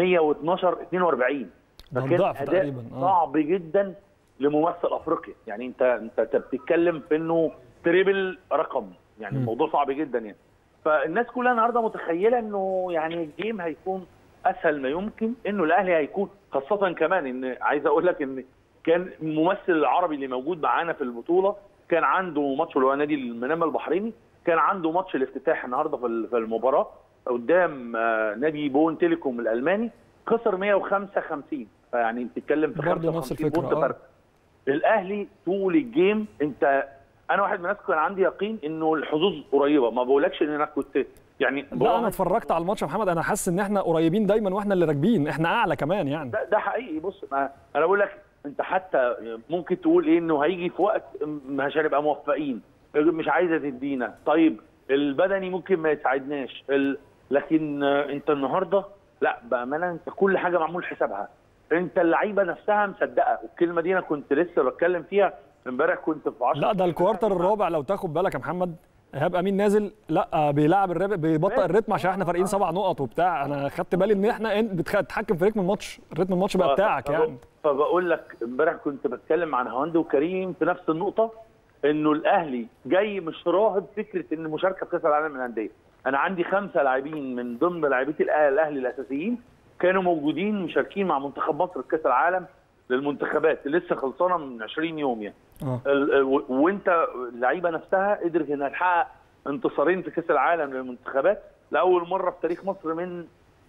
112 42 ده فكان الضعف اداء تقريبا اه صعب جدا لممثل افريقيا يعني انت انت أنت بتتكلم في انه تريبل رقم يعني مم. الموضوع صعب جدا يعني فالناس كلها النهارده متخيله انه يعني الجيم هيكون اسهل ما يمكن انه الاهلي هيكون خاصه كمان ان عايز اقول لك ان كان الممثل العربي اللي موجود معانا في البطوله كان عنده ماتش اللي هو نادي المنامه البحريني كان عنده ماتش الافتتاح النهارده في ال- في المباراه قدام آه، نادي بون تيليكوم الالماني خسر 105 50 فيعني بتتكلم في برضه نفس 55 الفكرة، بونت آه. فرق الاهلي طول الجيم انت انا واحد من الناس كان عندي يقين انه الحظوظ قريبه ما بقولكش ان انا كنت يعني لا انا براهن اتفرجت على الماتش يا محمد انا حاسس ان احنا قريبين دايما واحنا اللي راكبين احنا اعلى كمان يعني ده, ده حقيقي بص ما انا بقول لك انت حتى ممكن تقول ايه انه هيجي في وقت مش هنبقى موفقين مش عايزه تدينا طيب البدني ممكن ما يساعدناش ال... لكن آه، انت النهارده لا بامانه انت كل حاجه معمول حسابها انت اللعيبه نفسها مصدقه والكلمه دي انا كنت لسه بتكلم فيها امبارح كنت في 10 لا ده الكوارتر الرابع لو تاخد بالك يا محمد ايهاب امين نازل لا بيلعب الرب بيبطئ ماشي. الريتم عشان احنا فارقين سبع نقط وبتاع انا خدت بالي ان احنا إن- بتتحكم في رتم الماتش رتم الماتش بقى بتاعك يعني فبقول لك امبارح كنت بتكلم عن هواند وكريم في نفس النقطه انه الاهلي جاي مش راهب فكره ان المشاركه في كاس العالم للانديه انا عندي خمسه لاعبين من ضمن لاعبيه الأه- الاهلي الاساسيين كانوا موجودين مشاركين مع منتخب مصر في كاس العالم للمنتخبات اللي لسه خلصانه من 20 يوم يعني اه ال- ال- و- وانت اللعيبه نفسها قدرت انها تحقق انتصارين في كاس العالم للمنتخبات لاول مره في تاريخ مصر من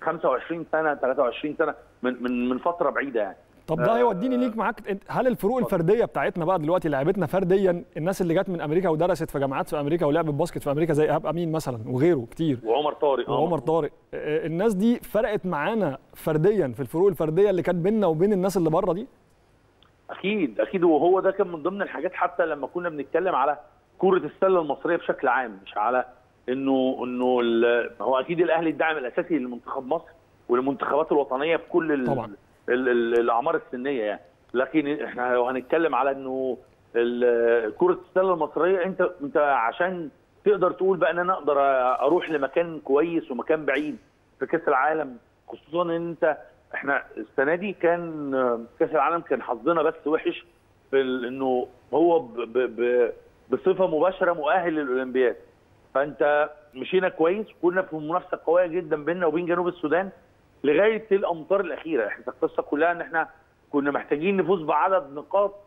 25 سنه 23 سنه من من من فتره بعيده يعني طب ده هيوديني ليك معاك أنت- هل الفروق الفرديه بتاعتنا بقى دلوقتي لعبتنا فرديا الناس اللي جت من امريكا ودرست في جامعات في امريكا ولعبت باسكت في امريكا زي ايهاب امين مثلا وغيره كتير وعمر طارق آه، وعمر طارق آه، الناس دي فرقت معانا فرديا في الفروق الفرديه اللي كانت بيننا وبين الناس اللي بره دي اكيد اكيد وهو ده كان من ضمن الحاجات حتى لما كنا بنتكلم على كره السله المصريه بشكل عام مش على انه انه ال- هو اكيد الاهلي الداعم الاساسي لمنتخب مصر والمنتخبات الوطنيه في كل ال طبعا. ال ال الاعمار السنيه يعني لكن احنا لو هنتكلم على انه ال- كره السله المصريه انت انت عشان تقدر تقول بقى ان انا اقدر اروح لمكان كويس ومكان بعيد في كاس العالم خصوصا ان انت احنا السنه دي كان كاس العالم كان حظنا بس وحش في ال- انه هو ب ب ب بصفه مباشره مؤهل للاولمبياد فانت مشينا كويس كنا في منافسه قويه جدا بيننا وبين جنوب السودان لغايه الامطار الاخيره احنا القصه كلها ان احنا كنا محتاجين نفوز بعدد نقاط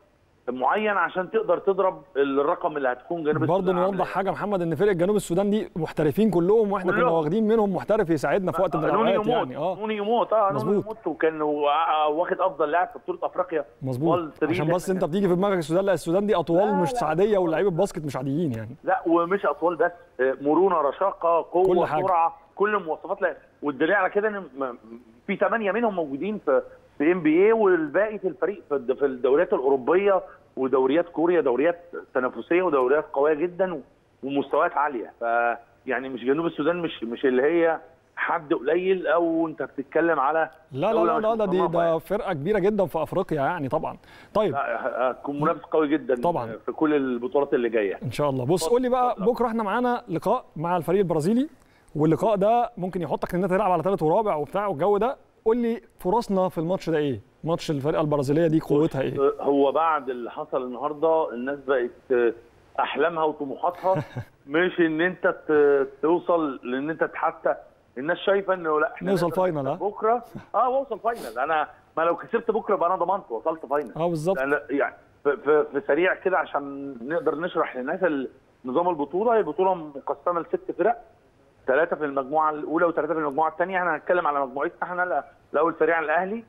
معين عشان تقدر تضرب الرقم اللي هتكون جنوب برضه السودان عاملة نوضح حاجه محمد ان فرقه جنوب السودان دي محترفين كلهم واحنا كنا كلهم. واخدين منهم محترف يساعدنا في وقت من نوني الاوقات يموت يعني اه نوني يموت اه نوني مظبوط. يموت وكان هو واخد افضل لاعب في بطوله افريقيا مظبوط وال تري عشان ده بس كان- انت بتيجي في دماغك السودان لا السودان دي اطوال لا، مش لا. عاديه ولاعيبه باسكت مش عاديين يعني لا ومش اطوال بس آه، مرونه رشاقه قوه كل حاجة. سرعه كل المواصفات لا والدليل على كده ان م- في ثمانيه منهم موجودين في في ام بي اي والباقي في الفريق في الد- في الدوريات الاوروبيه ودوريات كوريا دوريات تنافسيه ودوريات قويه جدا و- ومستويات عاليه ف يعني مش جنوب السودان مش مش اللي هي حد قليل او انت بتتكلم على لا لا دولة لا, مش لا ده دي مصنفة ده فرقه كبيره جدا في افريقيا يعني طبعا طيب لا، هتكون منافس قوي جدا طبعاً. في كل البطولات اللي جايه ان شاء الله بص اتفضل، قول لي بقى اتفضل. بكره احنا معانا لقاء مع الفريق البرازيلي واللقاء ده ممكن يحطك ان انت تلعب على ثالث ورابع وبتاع والجو ده قول لي فرصنا في الماتش ده ايه ماتش الفرقه البرازيليه دي قوتها ايه هو بعد اللي حصل النهارده الناس بقت احلامها وطموحاتها مش ان انت ت- توصل لان انت حتى الناس شايفه انه لا احنا نوصل نقدر فاينل، ها؟ بكره اه واوصل فاينل انا ما لو كسبت بكره يبقى انا ضمنت وصلت فاينل اه بالظبط لأن يعني في, في, في سريع كده عشان نقدر نشرح للناس ال- نظام البطوله هي البطوله مقسمه لست فرق ثلاثه في المجموعه الاولى وثلاثه في المجموعه الثانيه احنا هنتكلم على مجموعتنا احنا لا- الاول فريق الاهلي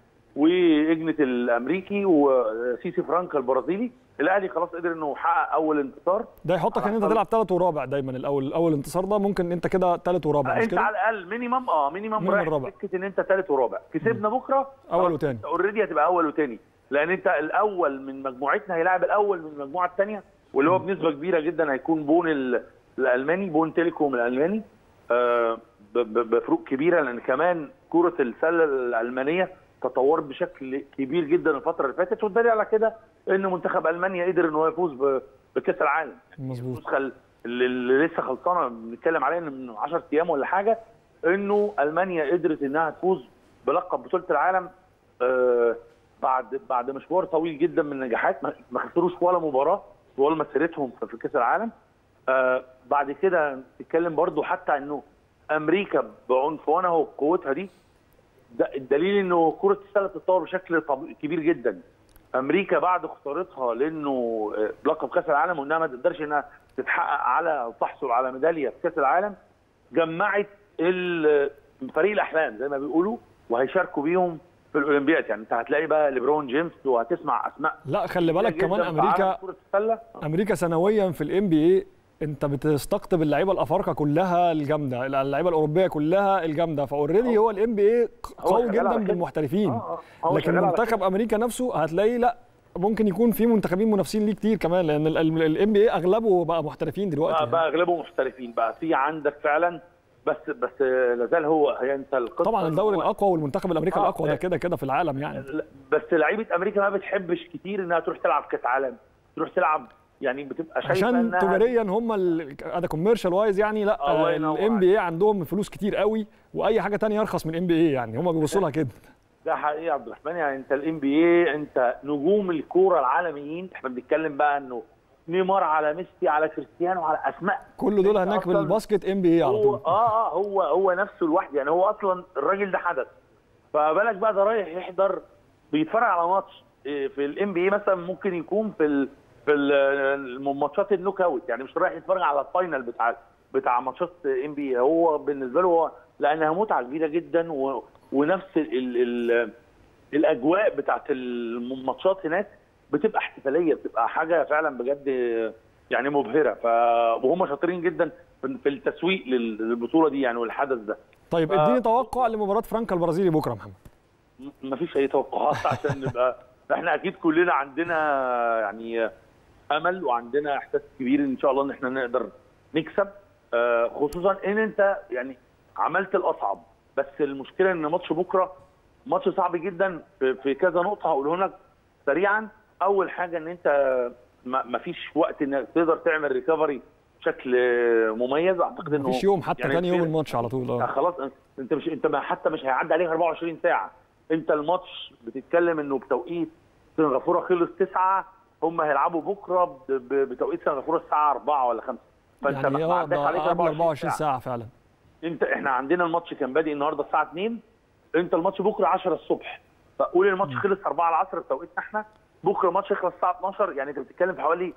واجنه الامريكي وسيسي فرانكا البرازيلي الاهلي خلاص قدر انه يحقق اول انتصار ده يحطك ان انت على تلعب ثالث ورابع دايما الاول الاول انتصار ده ممكن انت كده ثالث ورابع مش انت كده على الاقل مينيمم اه مينيمم مينيمم رايح رابع. سكه ان انت ثالث ورابع كسبنا بكره أول وتاني. اوريدي هتبقى اول وتاني لان انت الاول من مجموعتنا هيلاعب الاول من المجموعه الثانيه واللي هو بنسبه كبيره جدا هيكون بون ال- الالماني بون تيليكوم الالماني آه ب- ب- بفروق كبيره لان كمان كره السله الالمانيه تطورت بشكل كبير جدا الفتره اللي فاتت والدليل على كده ان منتخب المانيا قدر ان هو يفوز ب- بكاس العالم مظبوط النسخه اللي اللي لسه خلصانه بنتكلم عليها إن من 10 ايام ولا حاجه انه المانيا قدرت انها تفوز بلقب بطوله العالم آه، بعد بعد مشوار طويل جدا من النجاحات ما ما خسروش ولا مباراه طوال مسيرتهم في- في كاس العالم آه، بعد كده تتكلم برضو حتى انه امريكا بعنفوانها وقوتها دي ده الدليل انه كره السله تتطور بشكل طب- كبير جدا امريكا بعد خسارتها لانه آه، بلقب كاس العالم وانها ما تقدرش انها تتحقق على تحصل على ميداليه في كاس العالم جمعت ال- فريق الاحلام زي ما بيقولوا وهيشاركوا بيهم في الاولمبياد يعني انت هتلاقي بقى ليبرون جيمس وهتسمع اسماء لا خلي بالك كتير كمان جداً في عالم امريكا كره السله امريكا سنويا في الام بي اي انت بتستقطب اللعيبه الافارقه كلها الجامده اللعيبه الاوروبيه كلها الجامده فاوريدي هو الام بي اي هو قوي شغال جدا على كده. بالمحترفين آه، آه، هو لكن شغال على منتخب امريكا نفسه هتلاقيه لا ممكن يكون في منتخبين منافسين ليه كتير كمان لان الام بي اي اغلبه بقى محترفين دلوقتي بقى, يعني. بقى اغلبه محترفين بقى في عندك فعلا بس بس لازال هو هي انت القصه طبعا الدوري هو- الاقوى والمنتخب الامريكي آه، الاقوى ده آه. كده كده في العالم يعني بس لعيبه امريكا ما بتحبش كتير انها تروح تلعب كاس عالم تروح تلعب يعني بتبقى شايفه عشان انها تجاريا هم ده كوميرشال وايز يعني لا الله ينور الام بي اي عندهم فلوس كتير قوي واي حاجه تانية ارخص من الام بي اي يعني هم بيبصوا لها كده ده حقيقي يا عبد الرحمن يعني انت الام بي اي انت نجوم الكوره العالميين احنا بنتكلم بقى انه نيمار على ميسي على كريستيانو على اسماء كل دول أنت هناك في أصلاً الباسكت ام بي اي على هو طول اه اه هو هو نفسه لوحده يعني هو اصلا الراجل ده حدث فبالك بقى ده رايح يحضر بيتفرج على ماتش إيه، في الام بي اي مثلا ممكن يكون في ال في ال- ماتشات النوك اوت يعني مش رايح يتفرج على الفاينل بتاع بتاع ماتشات ام بي اي هو بالنسبه له هو لانها متعه كبيره جدا و ونفس ال ال الاجواء بتاعت الماتشات هناك بتبقى احتفاليه بتبقى حاجه فعلا بجد يعني مبهره ف وهم شاطرين جدا في في التسويق لل- للبطوله دي يعني والحدث ده طيب آه. اديني توقع لمباراه فرانكا البرازيلي بكره يا محمد م- مفيش اي توقعات عشان نبقى احنا اكيد كلنا عندنا يعني امل وعندنا احساس كبير ان شاء الله ان احنا نقدر نكسب آه، خصوصا ان انت يعني عملت الاصعب بس المشكله ان ماتش بكره ماتش صعب جدا في في كذا نقطه هقولهم لك سريعا اول حاجه ان انت ما ما فيش وقت انك تقدر تعمل ريكفري بشكل مميز اعتقد انه مفيش يوم حتى يعني تاني يوم في- الماتش على طول آه، اه خلاص انت مش انت ما حتى مش هيعدي عليك 24 ساعه انت الماتش بتتكلم انه بتوقيت سنغافوره خلص 9 هم هيلعبوا بكره ب- ب- بتوقيت سنغافوره الساعه 4 ولا 5 فانت يعني ما اه عداش ده عليك قبل 24 24 ساعه ساعه فعلا انت احنا عندنا الماتش كان بادئ النهارده الساعه 2 انت الماتش بكره 10 الصبح فقول الماتش خلص 4 العصر بتوقيتنا احنا بكره الماتش يخلص الساعه 12 يعني انت بتتكلم في حوالي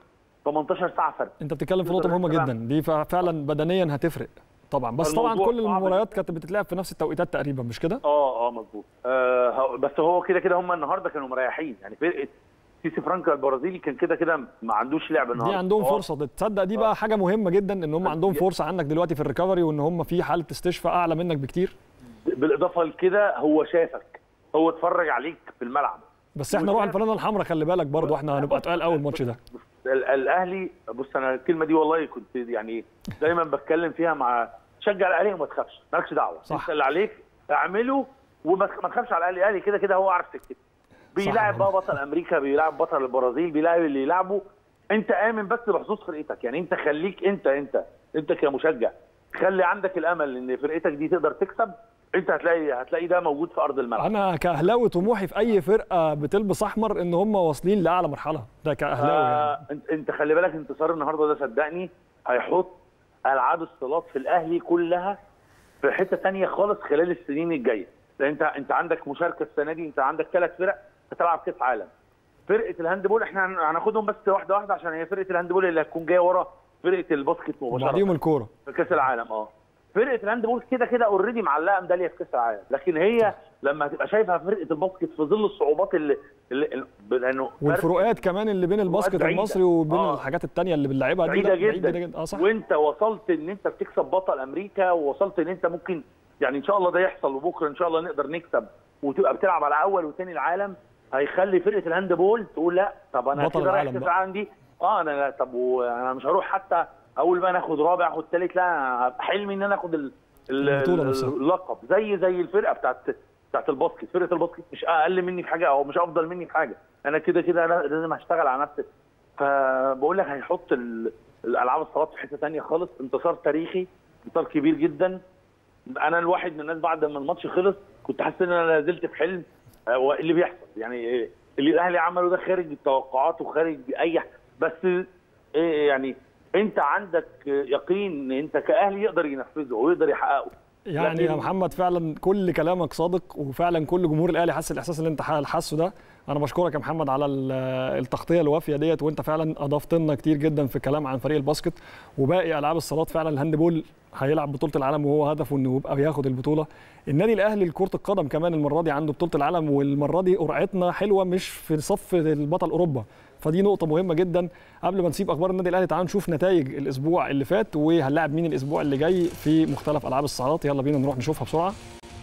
18 ساعه فرق انت بتتكلم في نقطه تقدر مهمه تلعب. جدا دي فعلا بدنيا هتفرق طبعا بس طبعا الموضوع كل صعب المباريات كانت بتتلعب في نفس التوقيتات تقريبا مش كده اه اه مظبوط آه هو- بس هو كده كده هم النهارده كانوا مريحين يعني فرقه سيسي فرانكا البرازيلي كان كده كده ما عندوش لعب النهارده دي عندهم هو- فرصه تصدق دي بقى حاجه مهمه جدا ان هم عندهم فرصه عنك دلوقتي في الريكفري وان هم في حاله استشفاء اعلى منك بكتير بالاضافه لكده هو شافك هو اتفرج عليك في الملعب بس احنا روح الفانله الحمراء خلي بالك برضو احنا هنبقى تقال قوي الماتش ده ال- الاهلي بص انا الكلمه دي والله كنت يعني دايما بتكلم فيها مع شجع الاهلي وما تخافش مالكش دعوه صح. انت اللي عليك اعمله وما تخ- ما تخافش على الاهلي الاهلي كده كده هو عارف سكته بيلاعب بقى بطل امريكا بيلاعب بطل البرازيل بيلاعب اللي يلعبه انت امن بس بحظوظ فرقتك يعني انت خليك انت انت انت كمشجع خلي عندك الامل ان فرقتك دي تقدر تكسب انت هتلاقي هتلاقي ده موجود في ارض الملعب انا كاهلاوي طموحي في اي فرقه بتلبس احمر ان هم واصلين لاعلى مرحله ده كاهلاوي يعني آه انت انت خلي بالك انتصار النهارده ده صدقني هيحط العاب الصالات في الاهلي كلها في حته تانية خالص خلال السنين الجايه لان انت انت عندك مشاركه السنه دي انت عندك ثلاث فرق هتلعب كاس عالم فرقه الهاندبول احنا هن- هناخدهم بس واحده واحده عشان هي فرقه الهاندبول اللي هتكون جايه ورا فرقه الباسكت مباشره وبعديهم الكوره في كاس العالم اه فرقه الهاندبول كده كده اوريدي معلقه ميداليه في كاس العالم لكن هي لما هتبقى شايفها فرقه الباسكت في ظل الصعوبات اللي, اللي اللي- لانه فرق والفروقات كمان اللي بين الباسكت بعيدة. المصري وبين آه. الحاجات التانية اللي بنلعبها دي بعيده لا، جدا, بعيدة اه صح وانت وصلت ان انت بتكسب بطل امريكا ووصلت ان انت ممكن يعني ان شاء الله ده يحصل وبكره ان شاء الله نقدر نكسب وتبقى بتلعب على اول وثاني العالم هيخلي فرقه الهاند بول تقول لا طب انا بطل كده رايح العالم كاس بقى. العالم دي اه انا لا طب وانا مش هروح حتى اول ما ناخد رابع اخد ثالث لا أنا حلمي ان انا اخد ال- ال- البطولة نفسها. اللقب زي زي الفرقه بتاعت بتاعت الباسكت فرقه الباسكت مش اقل مني في حاجه او مش افضل مني في حاجه انا كده كده انا لازم اشتغل على نفسي فبقول لك هيحط ال- الالعاب الصالات في حته ثانيه خالص انتصار تاريخي انتصار كبير جدا انا الواحد من الناس بعد ما الماتش خلص كنت حاسس ان انا نزلت في حلم آه، هو اللي بيحصل يعني آه، اللي الاهلي عمله ده خارج التوقعات وخارج اي ح- بس آه، يعني انت عندك آه، يقين ان انت كاهلي يقدر ينفذه ويقدر يحققه يعني يا لكن- محمد فعلا كل كلامك صادق وفعلا كل جمهور الاهلي حس الاحساس اللي انت حاسه ده انا بشكرك يا محمد على ال- التغطيه الوافيه ديت وانت فعلا اضفت لنا كتير جدا في كلام عن فريق الباسكت وباقي العاب الصالات فعلا الهاندبول هيلعب بطوله العالم وهو هدفه انه يبقى ياخد البطوله النادي الاهلي لكره القدم كمان المره دي عنده بطوله العالم والمره دي قرعتنا حلوه مش في صف البطل اوروبا فدي نقطه مهمه جدا قبل ما نسيب اخبار النادي الاهلي تعالوا نشوف نتائج الاسبوع اللي فات وهنلاعب مين الاسبوع اللي جاي في مختلف العاب الصالات يلا بينا نروح نشوفها بسرعه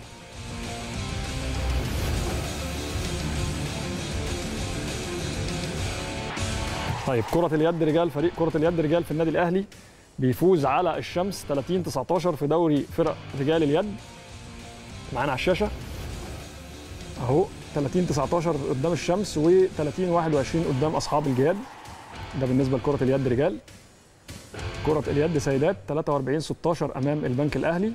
طيب كرة اليد رجال فريق كرة اليد رجال في النادي الأهلي بيفوز على الشمس 30 19 في دوري فرق رجال اليد معانا على الشاشة أهو 30 19 قدام الشمس و 30 21 قدام أصحاب الجياد ده بالنسبة لكرة اليد رجال كرة اليد سيدات 43 16 أمام البنك الأهلي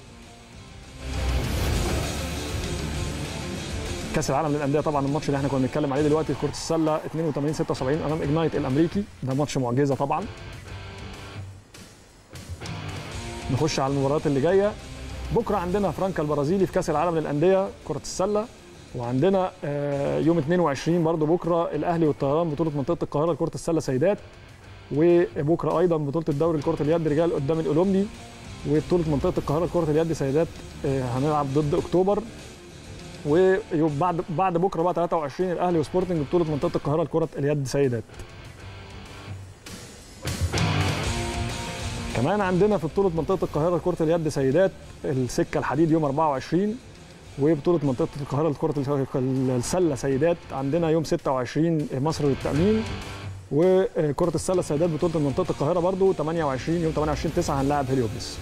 كاس العالم للانديه طبعا الماتش اللي احنا كنا بنتكلم عليه دلوقتي كره السله 82 76 امام اجنايت الامريكي ده ماتش معجزه طبعا نخش على المباريات اللي جايه بكره عندنا فرانكا البرازيلي في كاس العالم للانديه كره السله وعندنا آه، يوم 22 برضو بكره الاهلي والطيران بطوله منطقه القاهره لكره السله سيدات وبكره ايضا بطوله الدوري لكره اليد رجال قدام الاولمبي وبطوله منطقه القاهره لكره اليد سيدات آه، هنلعب ضد اكتوبر وبعد بعد بكره بقى 23 الاهلي وسبورتنج بطوله منطقه القاهره لكره اليد سيدات. كمان عندنا في بطوله منطقه القاهره لكره اليد سيدات السكه الحديد يوم 24 وبطوله منطقه القاهره لكره السله سيدات عندنا يوم 26 مصر للتامين وكره السله سيدات بطوله منطقه القاهره برضو 28 يوم 28 9 هنلاعب هليوبلس.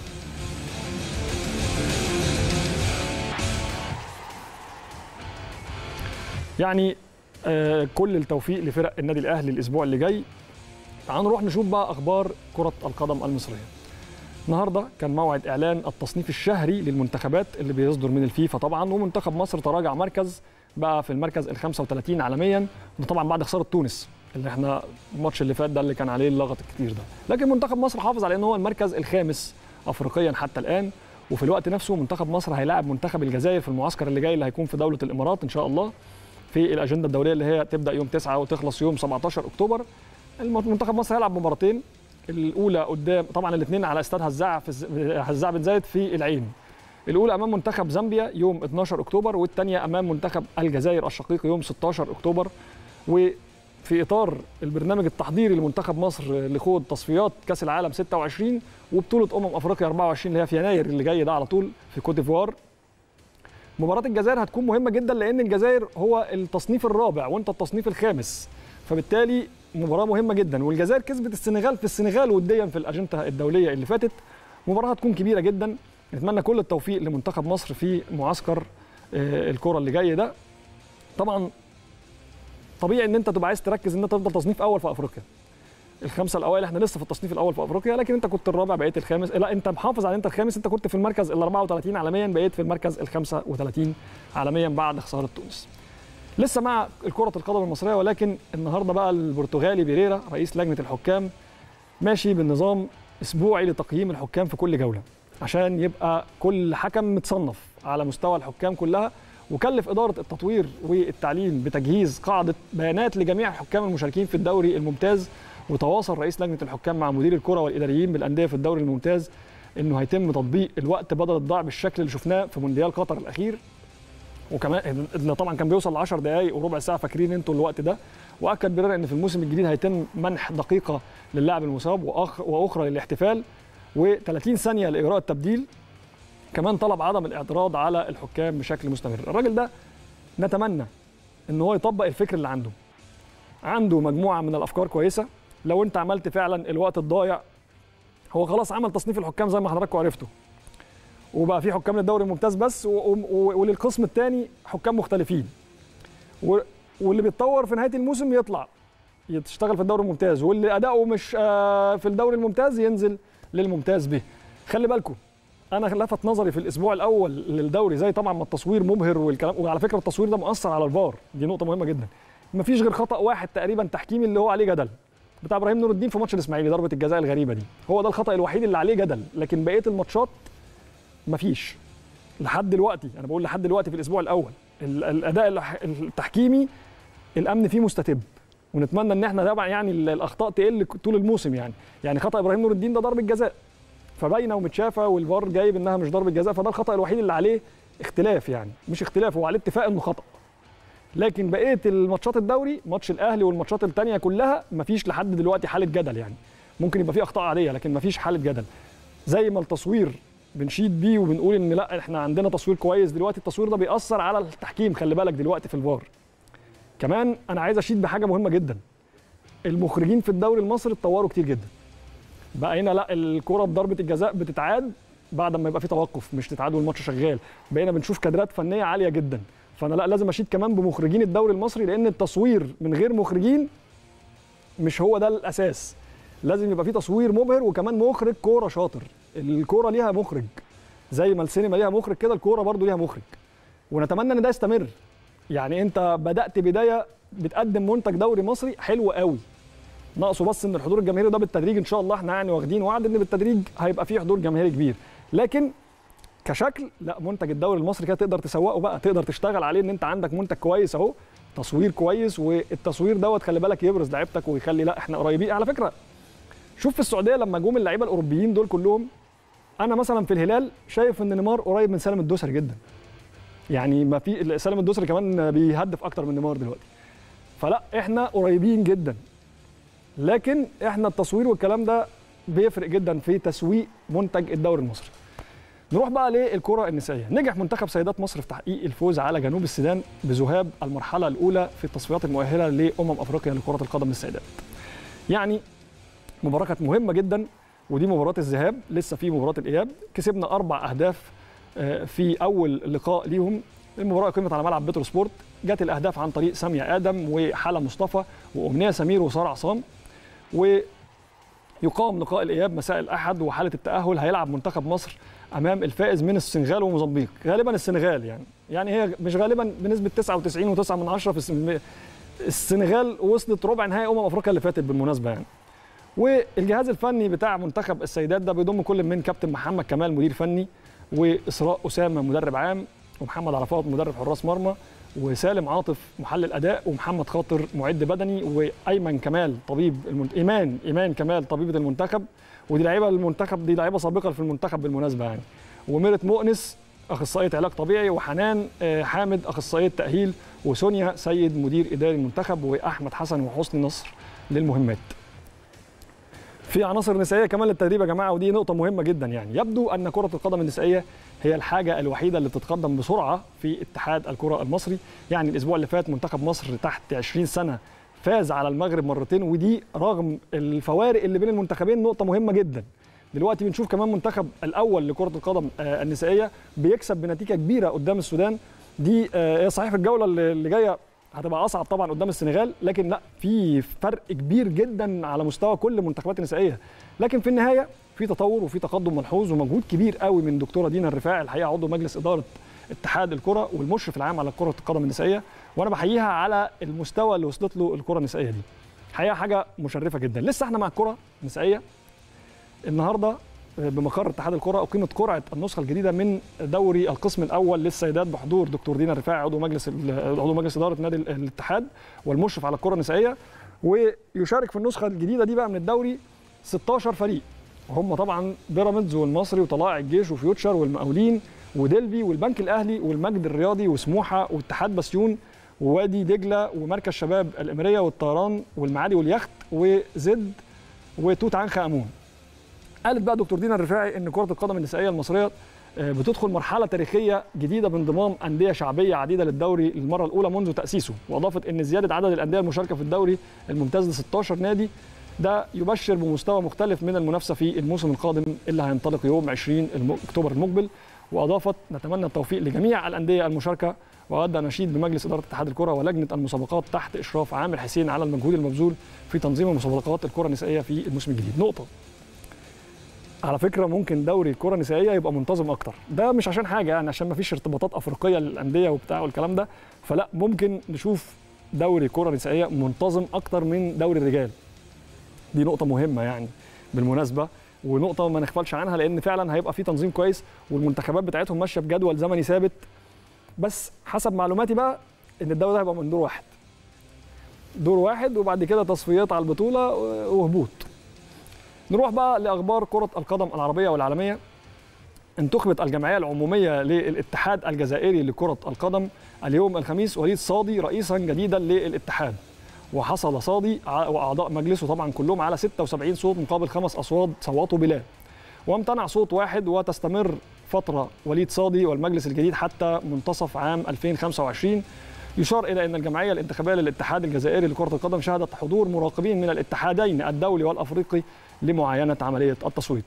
يعني آه كل التوفيق لفرق النادي الاهلي الاسبوع اللي جاي تعالوا نروح نشوف بقى اخبار كره القدم المصريه النهارده كان موعد اعلان التصنيف الشهري للمنتخبات اللي بيصدر من الفيفا طبعا ومنتخب مصر تراجع مركز بقى في المركز ال 35 عالميا وده طبعا بعد خساره تونس اللي احنا الماتش اللي فات ده اللي كان عليه اللغط الكتير ده لكن منتخب مصر حافظ على ان هو المركز الخامس افريقيا حتى الان وفي الوقت نفسه منتخب مصر هيلاعب منتخب الجزائر في المعسكر اللي جاي اللي هيكون في دوله الامارات ان شاء الله في الاجنده الدوليه اللي هي تبدا يوم 9 وتخلص يوم 17 اكتوبر منتخب مصر هيلعب مباراتين الاولى قدام طبعا الاثنين على استاد هزاع في هزاع بن زايد في العين الاولى امام منتخب زامبيا يوم 12 اكتوبر والثانيه امام منتخب الجزائر الشقيق يوم 16 اكتوبر وفي اطار البرنامج التحضيري لمنتخب مصر لخوض تصفيات كاس العالم 26 وبطوله امم افريقيا 24 اللي هي في يناير اللي جاي ده على طول في كوت ديفوار مباراه الجزائر هتكون مهمه جدا لان الجزائر هو التصنيف الرابع وانت التصنيف الخامس فبالتالي مباراه مهمه جدا والجزائر كسبت السنغال في السنغال وديا في الاجنده الدوليه اللي فاتت مباراه هتكون كبيره جدا نتمنى كل التوفيق لمنتخب مصر في معسكر الكره اللي جاي ده طبعا طبيعي ان انت تبقى عايز تركز ان انت تفضل تصنيف اول في افريقيا الخمسه الاوائل احنا لسه في التصنيف الاول في افريقيا لكن انت كنت الرابع بقيت الخامس لا انت محافظ على انت الخامس انت كنت في المركز ال 34 عالميا بقيت في المركز ال 35 عالميا بعد خساره تونس لسه مع الكرة القدم المصرية ولكن النهارده بقى البرتغالي بيريرا رئيس لجنة الحكام ماشي بالنظام اسبوعي لتقييم الحكام في كل جولة عشان يبقى كل حكم متصنف على مستوى الحكام كلها وكلف إدارة التطوير والتعليم بتجهيز قاعدة بيانات لجميع الحكام المشاركين في الدوري الممتاز وتواصل رئيس لجنة الحكام مع مدير الكرة والإداريين بالأندية في الدوري الممتاز إنه هيتم تطبيق الوقت بدل الضاع بالشكل اللي شفناه في مونديال قطر الأخير وكمان اللي طبعا كان بيوصل ل 10 دقائق وربع ساعه فاكرين انتوا الوقت ده واكد بيرر ان في الموسم الجديد هيتم منح دقيقه للاعب المصاب واخرى للاحتفال و30 ثانيه لاجراء التبديل كمان طلب عدم الاعتراض على الحكام بشكل مستمر الراجل ده نتمنى ان هو يطبق الفكر اللي عنده عنده مجموعه من الافكار كويسه لو انت عملت فعلا الوقت الضايع هو خلاص عمل تصنيف الحكام زي ما حضراتكم عرفتوا وبقى في حكام للدوري الممتاز بس وللقسم الثاني حكام مختلفين واللي بيتطور في نهايه الموسم يطلع يشتغل في الدوري الممتاز واللي اداؤه مش في الدوري الممتاز ينزل للممتاز به خلي بالكم انا لفت نظري في الاسبوع الاول للدوري زي طبعا ما التصوير مبهر والكلام وعلى فكره التصوير ده مؤثر على الفار دي نقطه مهمه جدا مفيش غير خطا واحد تقريبا تحكيمي اللي هو عليه جدل بتاع ابراهيم نور الدين في ماتش الاسماعيلي ضربه الجزاء الغريبه دي هو ده الخطا الوحيد اللي عليه جدل لكن بقيه الماتشات مفيش لحد دلوقتي انا بقول لحد دلوقتي في الاسبوع الاول الاداء التحكيمي الامن فيه مستتب ونتمنى ان احنا طبعا يعني الاخطاء تقل طول الموسم يعني يعني خطا ابراهيم نور الدين ده ضربه جزاء فباينه ومتشافه والفار جايب انها مش ضربه جزاء فده الخطا الوحيد اللي عليه اختلاف يعني مش اختلاف هو عليه اتفاق انه خطا لكن بقيه الماتشات الدوري ماتش الاهلي والماتشات الثانيه كلها مفيش لحد دلوقتي حاله جدل يعني ممكن يبقى فيه اخطاء عاديه لكن مفيش حاله جدل زي ما التصوير بنشيد بيه وبنقول ان لا احنا عندنا تصوير كويس دلوقتي التصوير ده بيأثر على التحكيم خلي بالك دلوقتي في الفار كمان انا عايز اشيد بحاجه مهمه جدا المخرجين في الدوري المصري اتطوروا كتير جدا بقينا لا الكره بضربه الجزاء بتتعاد بعد ما يبقى في توقف مش تتعاد والماتش شغال بقينا بنشوف كادرات فنيه عاليه جدا فانا لا لازم اشيد كمان بمخرجين الدوري المصري لان التصوير من غير مخرجين مش هو ده الاساس لازم يبقى في تصوير مبهر وكمان مخرج كوره شاطر الكوره ليها مخرج زي ما السينما ليها مخرج كده الكوره برضو ليها مخرج ونتمنى ان ده يستمر يعني انت بدات بدايه بتقدم منتج دوري مصري حلو قوي ناقصه بس ان الحضور الجماهيري ده بالتدريج ان شاء الله احنا يعني واخدين وعد ان بالتدريج هيبقى فيه حضور جماهيري كبير لكن كشكل لا منتج الدوري المصري كده تقدر تسوقه بقى تقدر تشتغل عليه ان انت عندك منتج كويس اهو تصوير كويس والتصوير دوت خلي بالك يبرز لعيبتك ويخلي لا احنا قريبين على فكره شوف في السعوديه لما جم اللعيبه الاوروبيين دول كلهم انا مثلا في الهلال شايف ان نيمار قريب من سالم الدوسري جدا يعني ما في سالم الدوسري كمان بيهدف اكتر من نيمار دلوقتي فلا احنا قريبين جدا لكن احنا التصوير والكلام ده بيفرق جدا في تسويق منتج الدوري المصري نروح بقى للكرة النسائية نجح منتخب سيدات مصر في تحقيق الفوز على جنوب السودان بذهاب المرحلة الأولى في التصفيات المؤهلة لأمم أفريقيا لكرة القدم للسيدات يعني مباراة كانت مهمة جدا ودي مباراة الذهاب لسه في مباراة الإياب كسبنا أربع أهداف في أول لقاء ليهم المباراة قيمت على ملعب بترو سبورت جت الأهداف عن طريق سامية آدم وحالة مصطفى وأمنية سمير وسارة عصام ويقام لقاء الإياب مساء الأحد وحالة التأهل هيلعب منتخب مصر امام الفائز من السنغال وموزمبيق غالبا السنغال يعني يعني هي مش غالبا بنسبه 99.9 من 10 في السن... السنغال وصلت ربع نهائي امم افريقيا اللي فاتت بالمناسبه يعني والجهاز الفني بتاع منتخب السيدات ده بيضم كل من كابتن محمد كمال مدير فني واسراء اسامه مدرب عام ومحمد عرفات مدرب حراس مرمى وسالم عاطف محلل اداء ومحمد خاطر معد بدني وايمن كمال طبيب المنت... ايمان ايمان كمال طبيبه المنتخب ودي لعيبه المنتخب دي لعيبه سابقه في المنتخب بالمناسبه يعني وميرت مؤنس اخصائيه علاج طبيعي وحنان حامد اخصائيه تاهيل وسونيا سيد مدير اداري المنتخب واحمد حسن وحسني نصر للمهمات في عناصر نسائيه كمان للتدريب يا جماعه ودي نقطه مهمه جدا يعني يبدو ان كره القدم النسائيه هي الحاجه الوحيده اللي بتتقدم بسرعه في اتحاد الكره المصري يعني الاسبوع اللي فات منتخب مصر تحت 20 سنه فاز على المغرب مرتين ودي رغم الفوارق اللي بين المنتخبين نقطه مهمه جدا دلوقتي بنشوف كمان منتخب الاول لكره القدم النسائيه بيكسب بنتيجه كبيره قدام السودان دي هي صحيح في الجوله اللي جايه هتبقى اصعب طبعا قدام السنغال لكن لا في فرق كبير جدا على مستوى كل المنتخبات النسائيه لكن في النهايه في تطور وفي تقدم ملحوظ ومجهود كبير قوي من دكتوره دينا الرفاعي الحقيقه عضو مجلس اداره اتحاد الكره والمشرف العام على كره القدم النسائيه وانا بحييها على المستوى اللي وصلت له الكره النسائيه دي حقيقه حاجه مشرفه جدا لسه احنا مع الكره النسائيه النهارده بمقر اتحاد الكره اقيمت قرعه النسخه الجديده من دوري القسم الاول للسيدات بحضور دكتور دينا الرفاعي عضو مجلس عضو مجلس اداره نادي الاتحاد والمشرف على الكره النسائيه ويشارك في النسخه الجديده دي بقى من الدوري 16 فريق وهم طبعا بيراميدز والمصري وطلائع الجيش وفيوتشر والمقاولين وديلبي والبنك الاهلي والمجد الرياضي وسموحه واتحاد بسيون ووادي دجله ومركز شباب الاماريه والطيران والمعادي واليخت وزد وتوت عنخ امون قالت بقى دكتور دينا الرفاعي ان كره القدم النسائيه المصريه بتدخل مرحله تاريخيه جديده بانضمام انديه شعبيه عديده للدوري للمره الاولى منذ تاسيسه واضافت ان زياده عدد الانديه المشاركه في الدوري الممتاز ل 16 نادي ده يبشر بمستوى مختلف من المنافسه في الموسم القادم اللي هينطلق يوم 20 اكتوبر المقبل واضافت نتمنى التوفيق لجميع الانديه المشاركه وأدى نشيد بمجلس إدارة اتحاد الكرة ولجنة المسابقات تحت إشراف عامر حسين على المجهود المبذول في تنظيم مسابقات الكرة النسائية في الموسم الجديد نقطة على فكره ممكن دوري الكره النسائيه يبقى منتظم اكتر ده مش عشان حاجه يعني عشان ما فيش ارتباطات افريقيه للانديه وبتاع والكلام ده فلا ممكن نشوف دوري كره نسائيه منتظم اكتر من دوري الرجال دي نقطه مهمه يعني بالمناسبه ونقطه ما نغفلش عنها لان فعلا هيبقى في تنظيم كويس والمنتخبات بتاعتهم ماشيه بجدول زمني ثابت بس حسب معلوماتي بقى ان الدوري ده هيبقى من دور واحد دور واحد وبعد كده تصفيات على البطوله وهبوط نروح بقى لاخبار كره القدم العربيه والعالميه انتخبت الجمعيه العموميه للاتحاد الجزائري لكره القدم اليوم الخميس وليد صادي رئيسا جديدا للاتحاد وحصل صادي واعضاء مجلسه طبعا كلهم على 76 صوت مقابل خمس اصوات صوتوا بلا وامتنع صوت واحد وتستمر فتره وليد صادي والمجلس الجديد حتى منتصف عام 2025 يشار الى ان الجمعيه الانتخابيه للاتحاد الجزائري لكره القدم شهدت حضور مراقبين من الاتحادين الدولي والافريقي لمعاينه عمليه التصويت.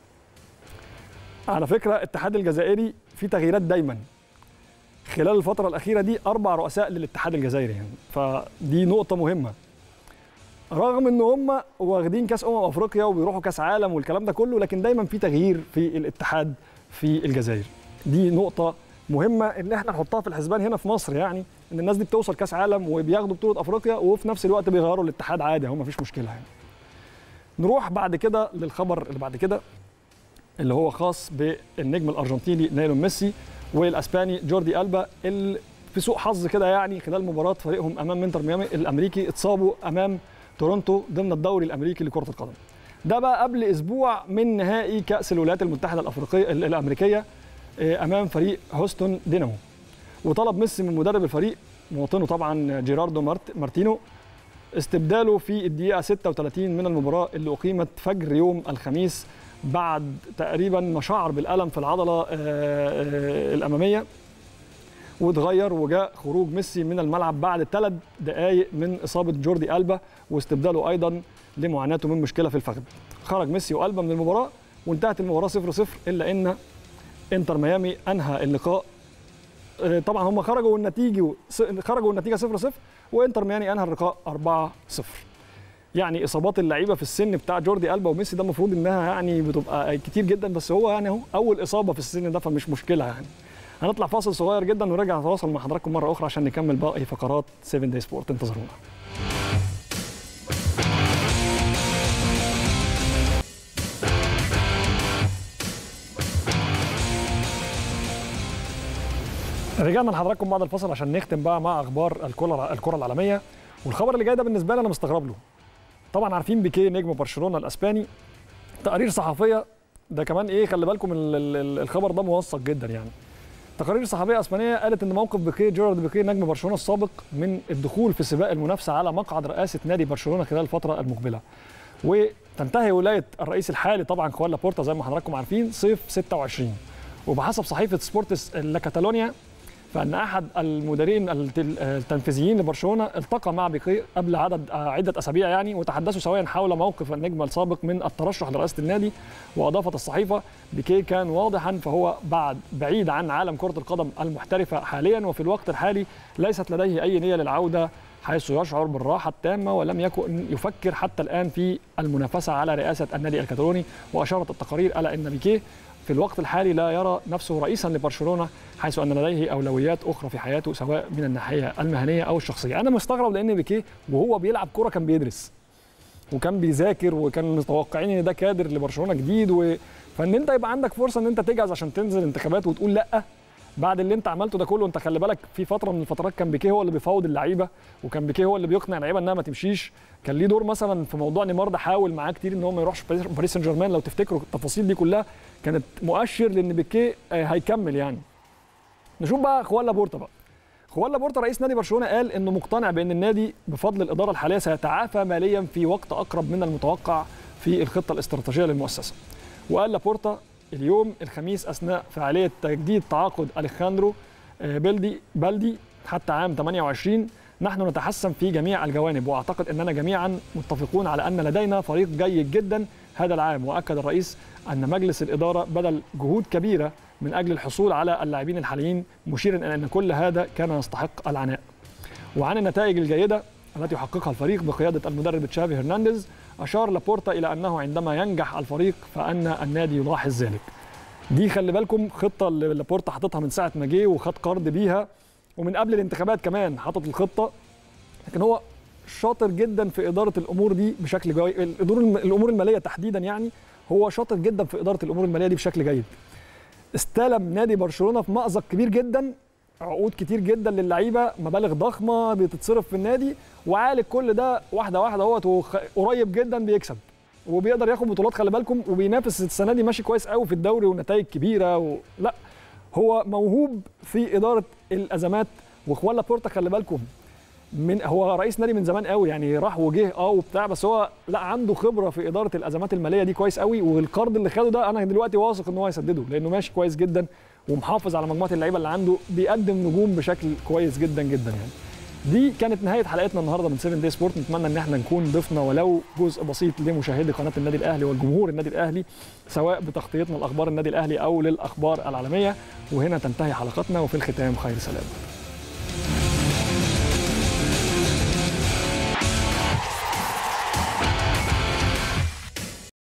على فكره الاتحاد الجزائري في تغييرات دايما. خلال الفتره الاخيره دي اربع رؤساء للاتحاد الجزائري يعني فدي نقطه مهمه. رغم ان هم واخدين كاس امم افريقيا وبيروحوا كاس عالم والكلام ده كله لكن دايما في تغيير في الاتحاد في الجزائر. دي نقطه مهمه ان احنا نحطها في الحسبان هنا في مصر يعني ان الناس دي بتوصل كاس عالم وبياخدوا بطوله افريقيا وفي نفس الوقت بيغيروا الاتحاد عادي هو مفيش مشكله يعني. نروح بعد كده للخبر اللي بعد كده اللي هو خاص بالنجم الارجنتيني نيلون ميسي والاسباني جوردي البا اللي في سوء حظ كده يعني خلال مباراه فريقهم امام انتر ميامي الامريكي اتصابوا امام تورونتو ضمن الدوري الامريكي لكره القدم. ده بقى قبل اسبوع من نهائي كاس الولايات المتحده الافريقيه الامريكيه امام فريق هوستون دينامو. وطلب ميسي من مدرب الفريق مواطنه طبعا جيراردو مارت مارتينو استبداله في الدقيقة 36 من المباراة اللي أقيمت فجر يوم الخميس بعد تقريبا ما شعر بالألم في العضلة الأمامية واتغير وجاء خروج ميسي من الملعب بعد ثلاث دقائق من إصابة جوردي ألبا واستبداله أيضا لمعاناته من مشكلة في الفخذ خرج ميسي وألبا من المباراة وانتهت المباراة 0-0 إلا إن انتر ميامي أنهى اللقاء طبعا هم خرجوا والنتيجه خرجوا والنتيجه 0 0 وانتر ميامي انهى اللقاء 4 0 يعني اصابات اللعيبه في السن بتاع جوردي البا وميسي ده المفروض انها يعني بتبقى كتير جدا بس هو يعني اهو اول اصابه في السن ده فمش مشكله يعني هنطلع فاصل صغير جدا ونرجع نتواصل مع حضراتكم مره اخرى عشان نكمل باقي فقرات 7 داي سبورت انتظرونا رجعنا لحضراتكم بعد الفصل عشان نختم بقى مع اخبار الكره الكره العالميه والخبر اللي جاي ده بالنسبه لي انا مستغرب له طبعا عارفين بيكيه نجم برشلونه الاسباني تقارير صحفيه ده كمان ايه خلي بالكم ال- ال- الخبر ده موثق جدا يعني تقارير صحفيه اسبانيه قالت ان موقف بيكيه جيرارد بيكيه نجم برشلونه السابق من الدخول في سباق المنافسه على مقعد رئاسه نادي برشلونه خلال الفتره المقبله وتنتهي ولايه الرئيس الحالي طبعا خوان لابورتا زي ما حضراتكم عارفين صيف 26 وبحسب صحيفه سبورتس لا كاتالونيا فان احد المديرين الت- التنفيذيين لبرشلونه التقى مع بيكيه قبل عدد آه، عده اسابيع يعني وتحدثوا سويا حول موقف النجم السابق من الترشح لرئاسه النادي واضافت الصحيفه بيكيه كان واضحا فهو بعد بعيد عن عالم كره القدم المحترفه حاليا وفي الوقت الحالي ليست لديه اي نيه للعوده حيث يشعر بالراحه التامه ولم يكن يفكر حتى الان في المنافسه على رئاسه النادي الكتالوني واشارت التقارير الى ان بيكيه في الوقت الحالي لا يرى نفسه رئيسا لبرشلونه حيث ان لديه اولويات اخرى في حياته سواء من الناحيه المهنيه او الشخصيه انا مستغرب لان بيكيه وهو بيلعب كوره كان بيدرس وكان بيذاكر وكان متوقعين ان ده كادر لبرشلونه جديد و... فان انت يبقى عندك فرصه ان انت تجهز عشان تنزل انتخابات وتقول لا بعد اللي انت عملته ده كله انت خلي بالك في فتره من الفترات كان بيكيه هو اللي بيفاوض اللعيبه وكان بيكيه هو اللي بيقنع اللعيبه انها ما تمشيش كان ليه دور مثلا في موضوع نيمار ده حاول معاه كتير ان هو ما يروحش باريس باريس سان جيرمان لو تفتكروا التفاصيل دي كلها كانت مؤشر لان بيكيه آه، هيكمل يعني نشوف بقى خوان لابورتا بقى خوان لابورتا رئيس نادي برشلونه قال انه مقتنع بان النادي بفضل الاداره الحاليه سيتعافى ماليا في وقت اقرب من المتوقع في الخطه الاستراتيجيه للمؤسسه وقال لابورتا اليوم الخميس اثناء فعاليه تجديد تعاقد اليخاندرو آه، بلدي بلدي حتى عام 28 نحن نتحسن في جميع الجوانب واعتقد اننا جميعا متفقون على ان لدينا فريق جيد جدا هذا العام واكد الرئيس ان مجلس الاداره بذل جهود كبيره من اجل الحصول على اللاعبين الحاليين مشيرا الى ان كل هذا كان يستحق العناء وعن النتائج الجيده التي يحققها الفريق بقياده المدرب تشافي هرنانديز اشار لابورتا الى انه عندما ينجح الفريق فان النادي يلاحظ ذلك دي خلي بالكم خطه اللي لابورتا حاططها من ساعه ما جه وخد قرض بيها ومن قبل الانتخابات كمان حاطط الخطه لكن هو شاطر جدا في اداره الامور دي بشكل جيد الامور الامور الماليه تحديدا يعني هو شاطر جدا في اداره الامور الماليه دي بشكل جيد استلم نادي برشلونه في مأزق كبير جدا عقود كتير جدا للعيبه مبالغ ضخمه بتتصرف في النادي وعالج كل ده واحده واحده اهوت وقريب جدا بيكسب وبيقدر ياخد بطولات خلي بالكم وبينافس السنه دي ماشي كويس قوي في الدوري ونتائج كبيره و... لا هو موهوب في اداره الازمات واخوان لابورتا خلي بالكم من هو رئيس نادي من زمان قوي يعني راح وجه اه وبتاع بس هو لا عنده خبره في اداره الازمات الماليه دي كويس قوي والقرض اللي خده ده انا دلوقتي واثق ان هو هيسدده لانه ماشي كويس جدا ومحافظ على مجموعه اللعيبه اللي عنده بيقدم نجوم بشكل كويس جدا جدا يعني دي كانت نهايه حلقتنا النهارده من 7 دي سبورت نتمنى ان احنا نكون ضفنا ولو جزء بسيط لمشاهدي قناه النادي الاهلي والجمهور النادي الاهلي سواء بتغطيتنا لاخبار النادي الاهلي او للاخبار العالميه وهنا تنتهي حلقتنا وفي الختام خير سلام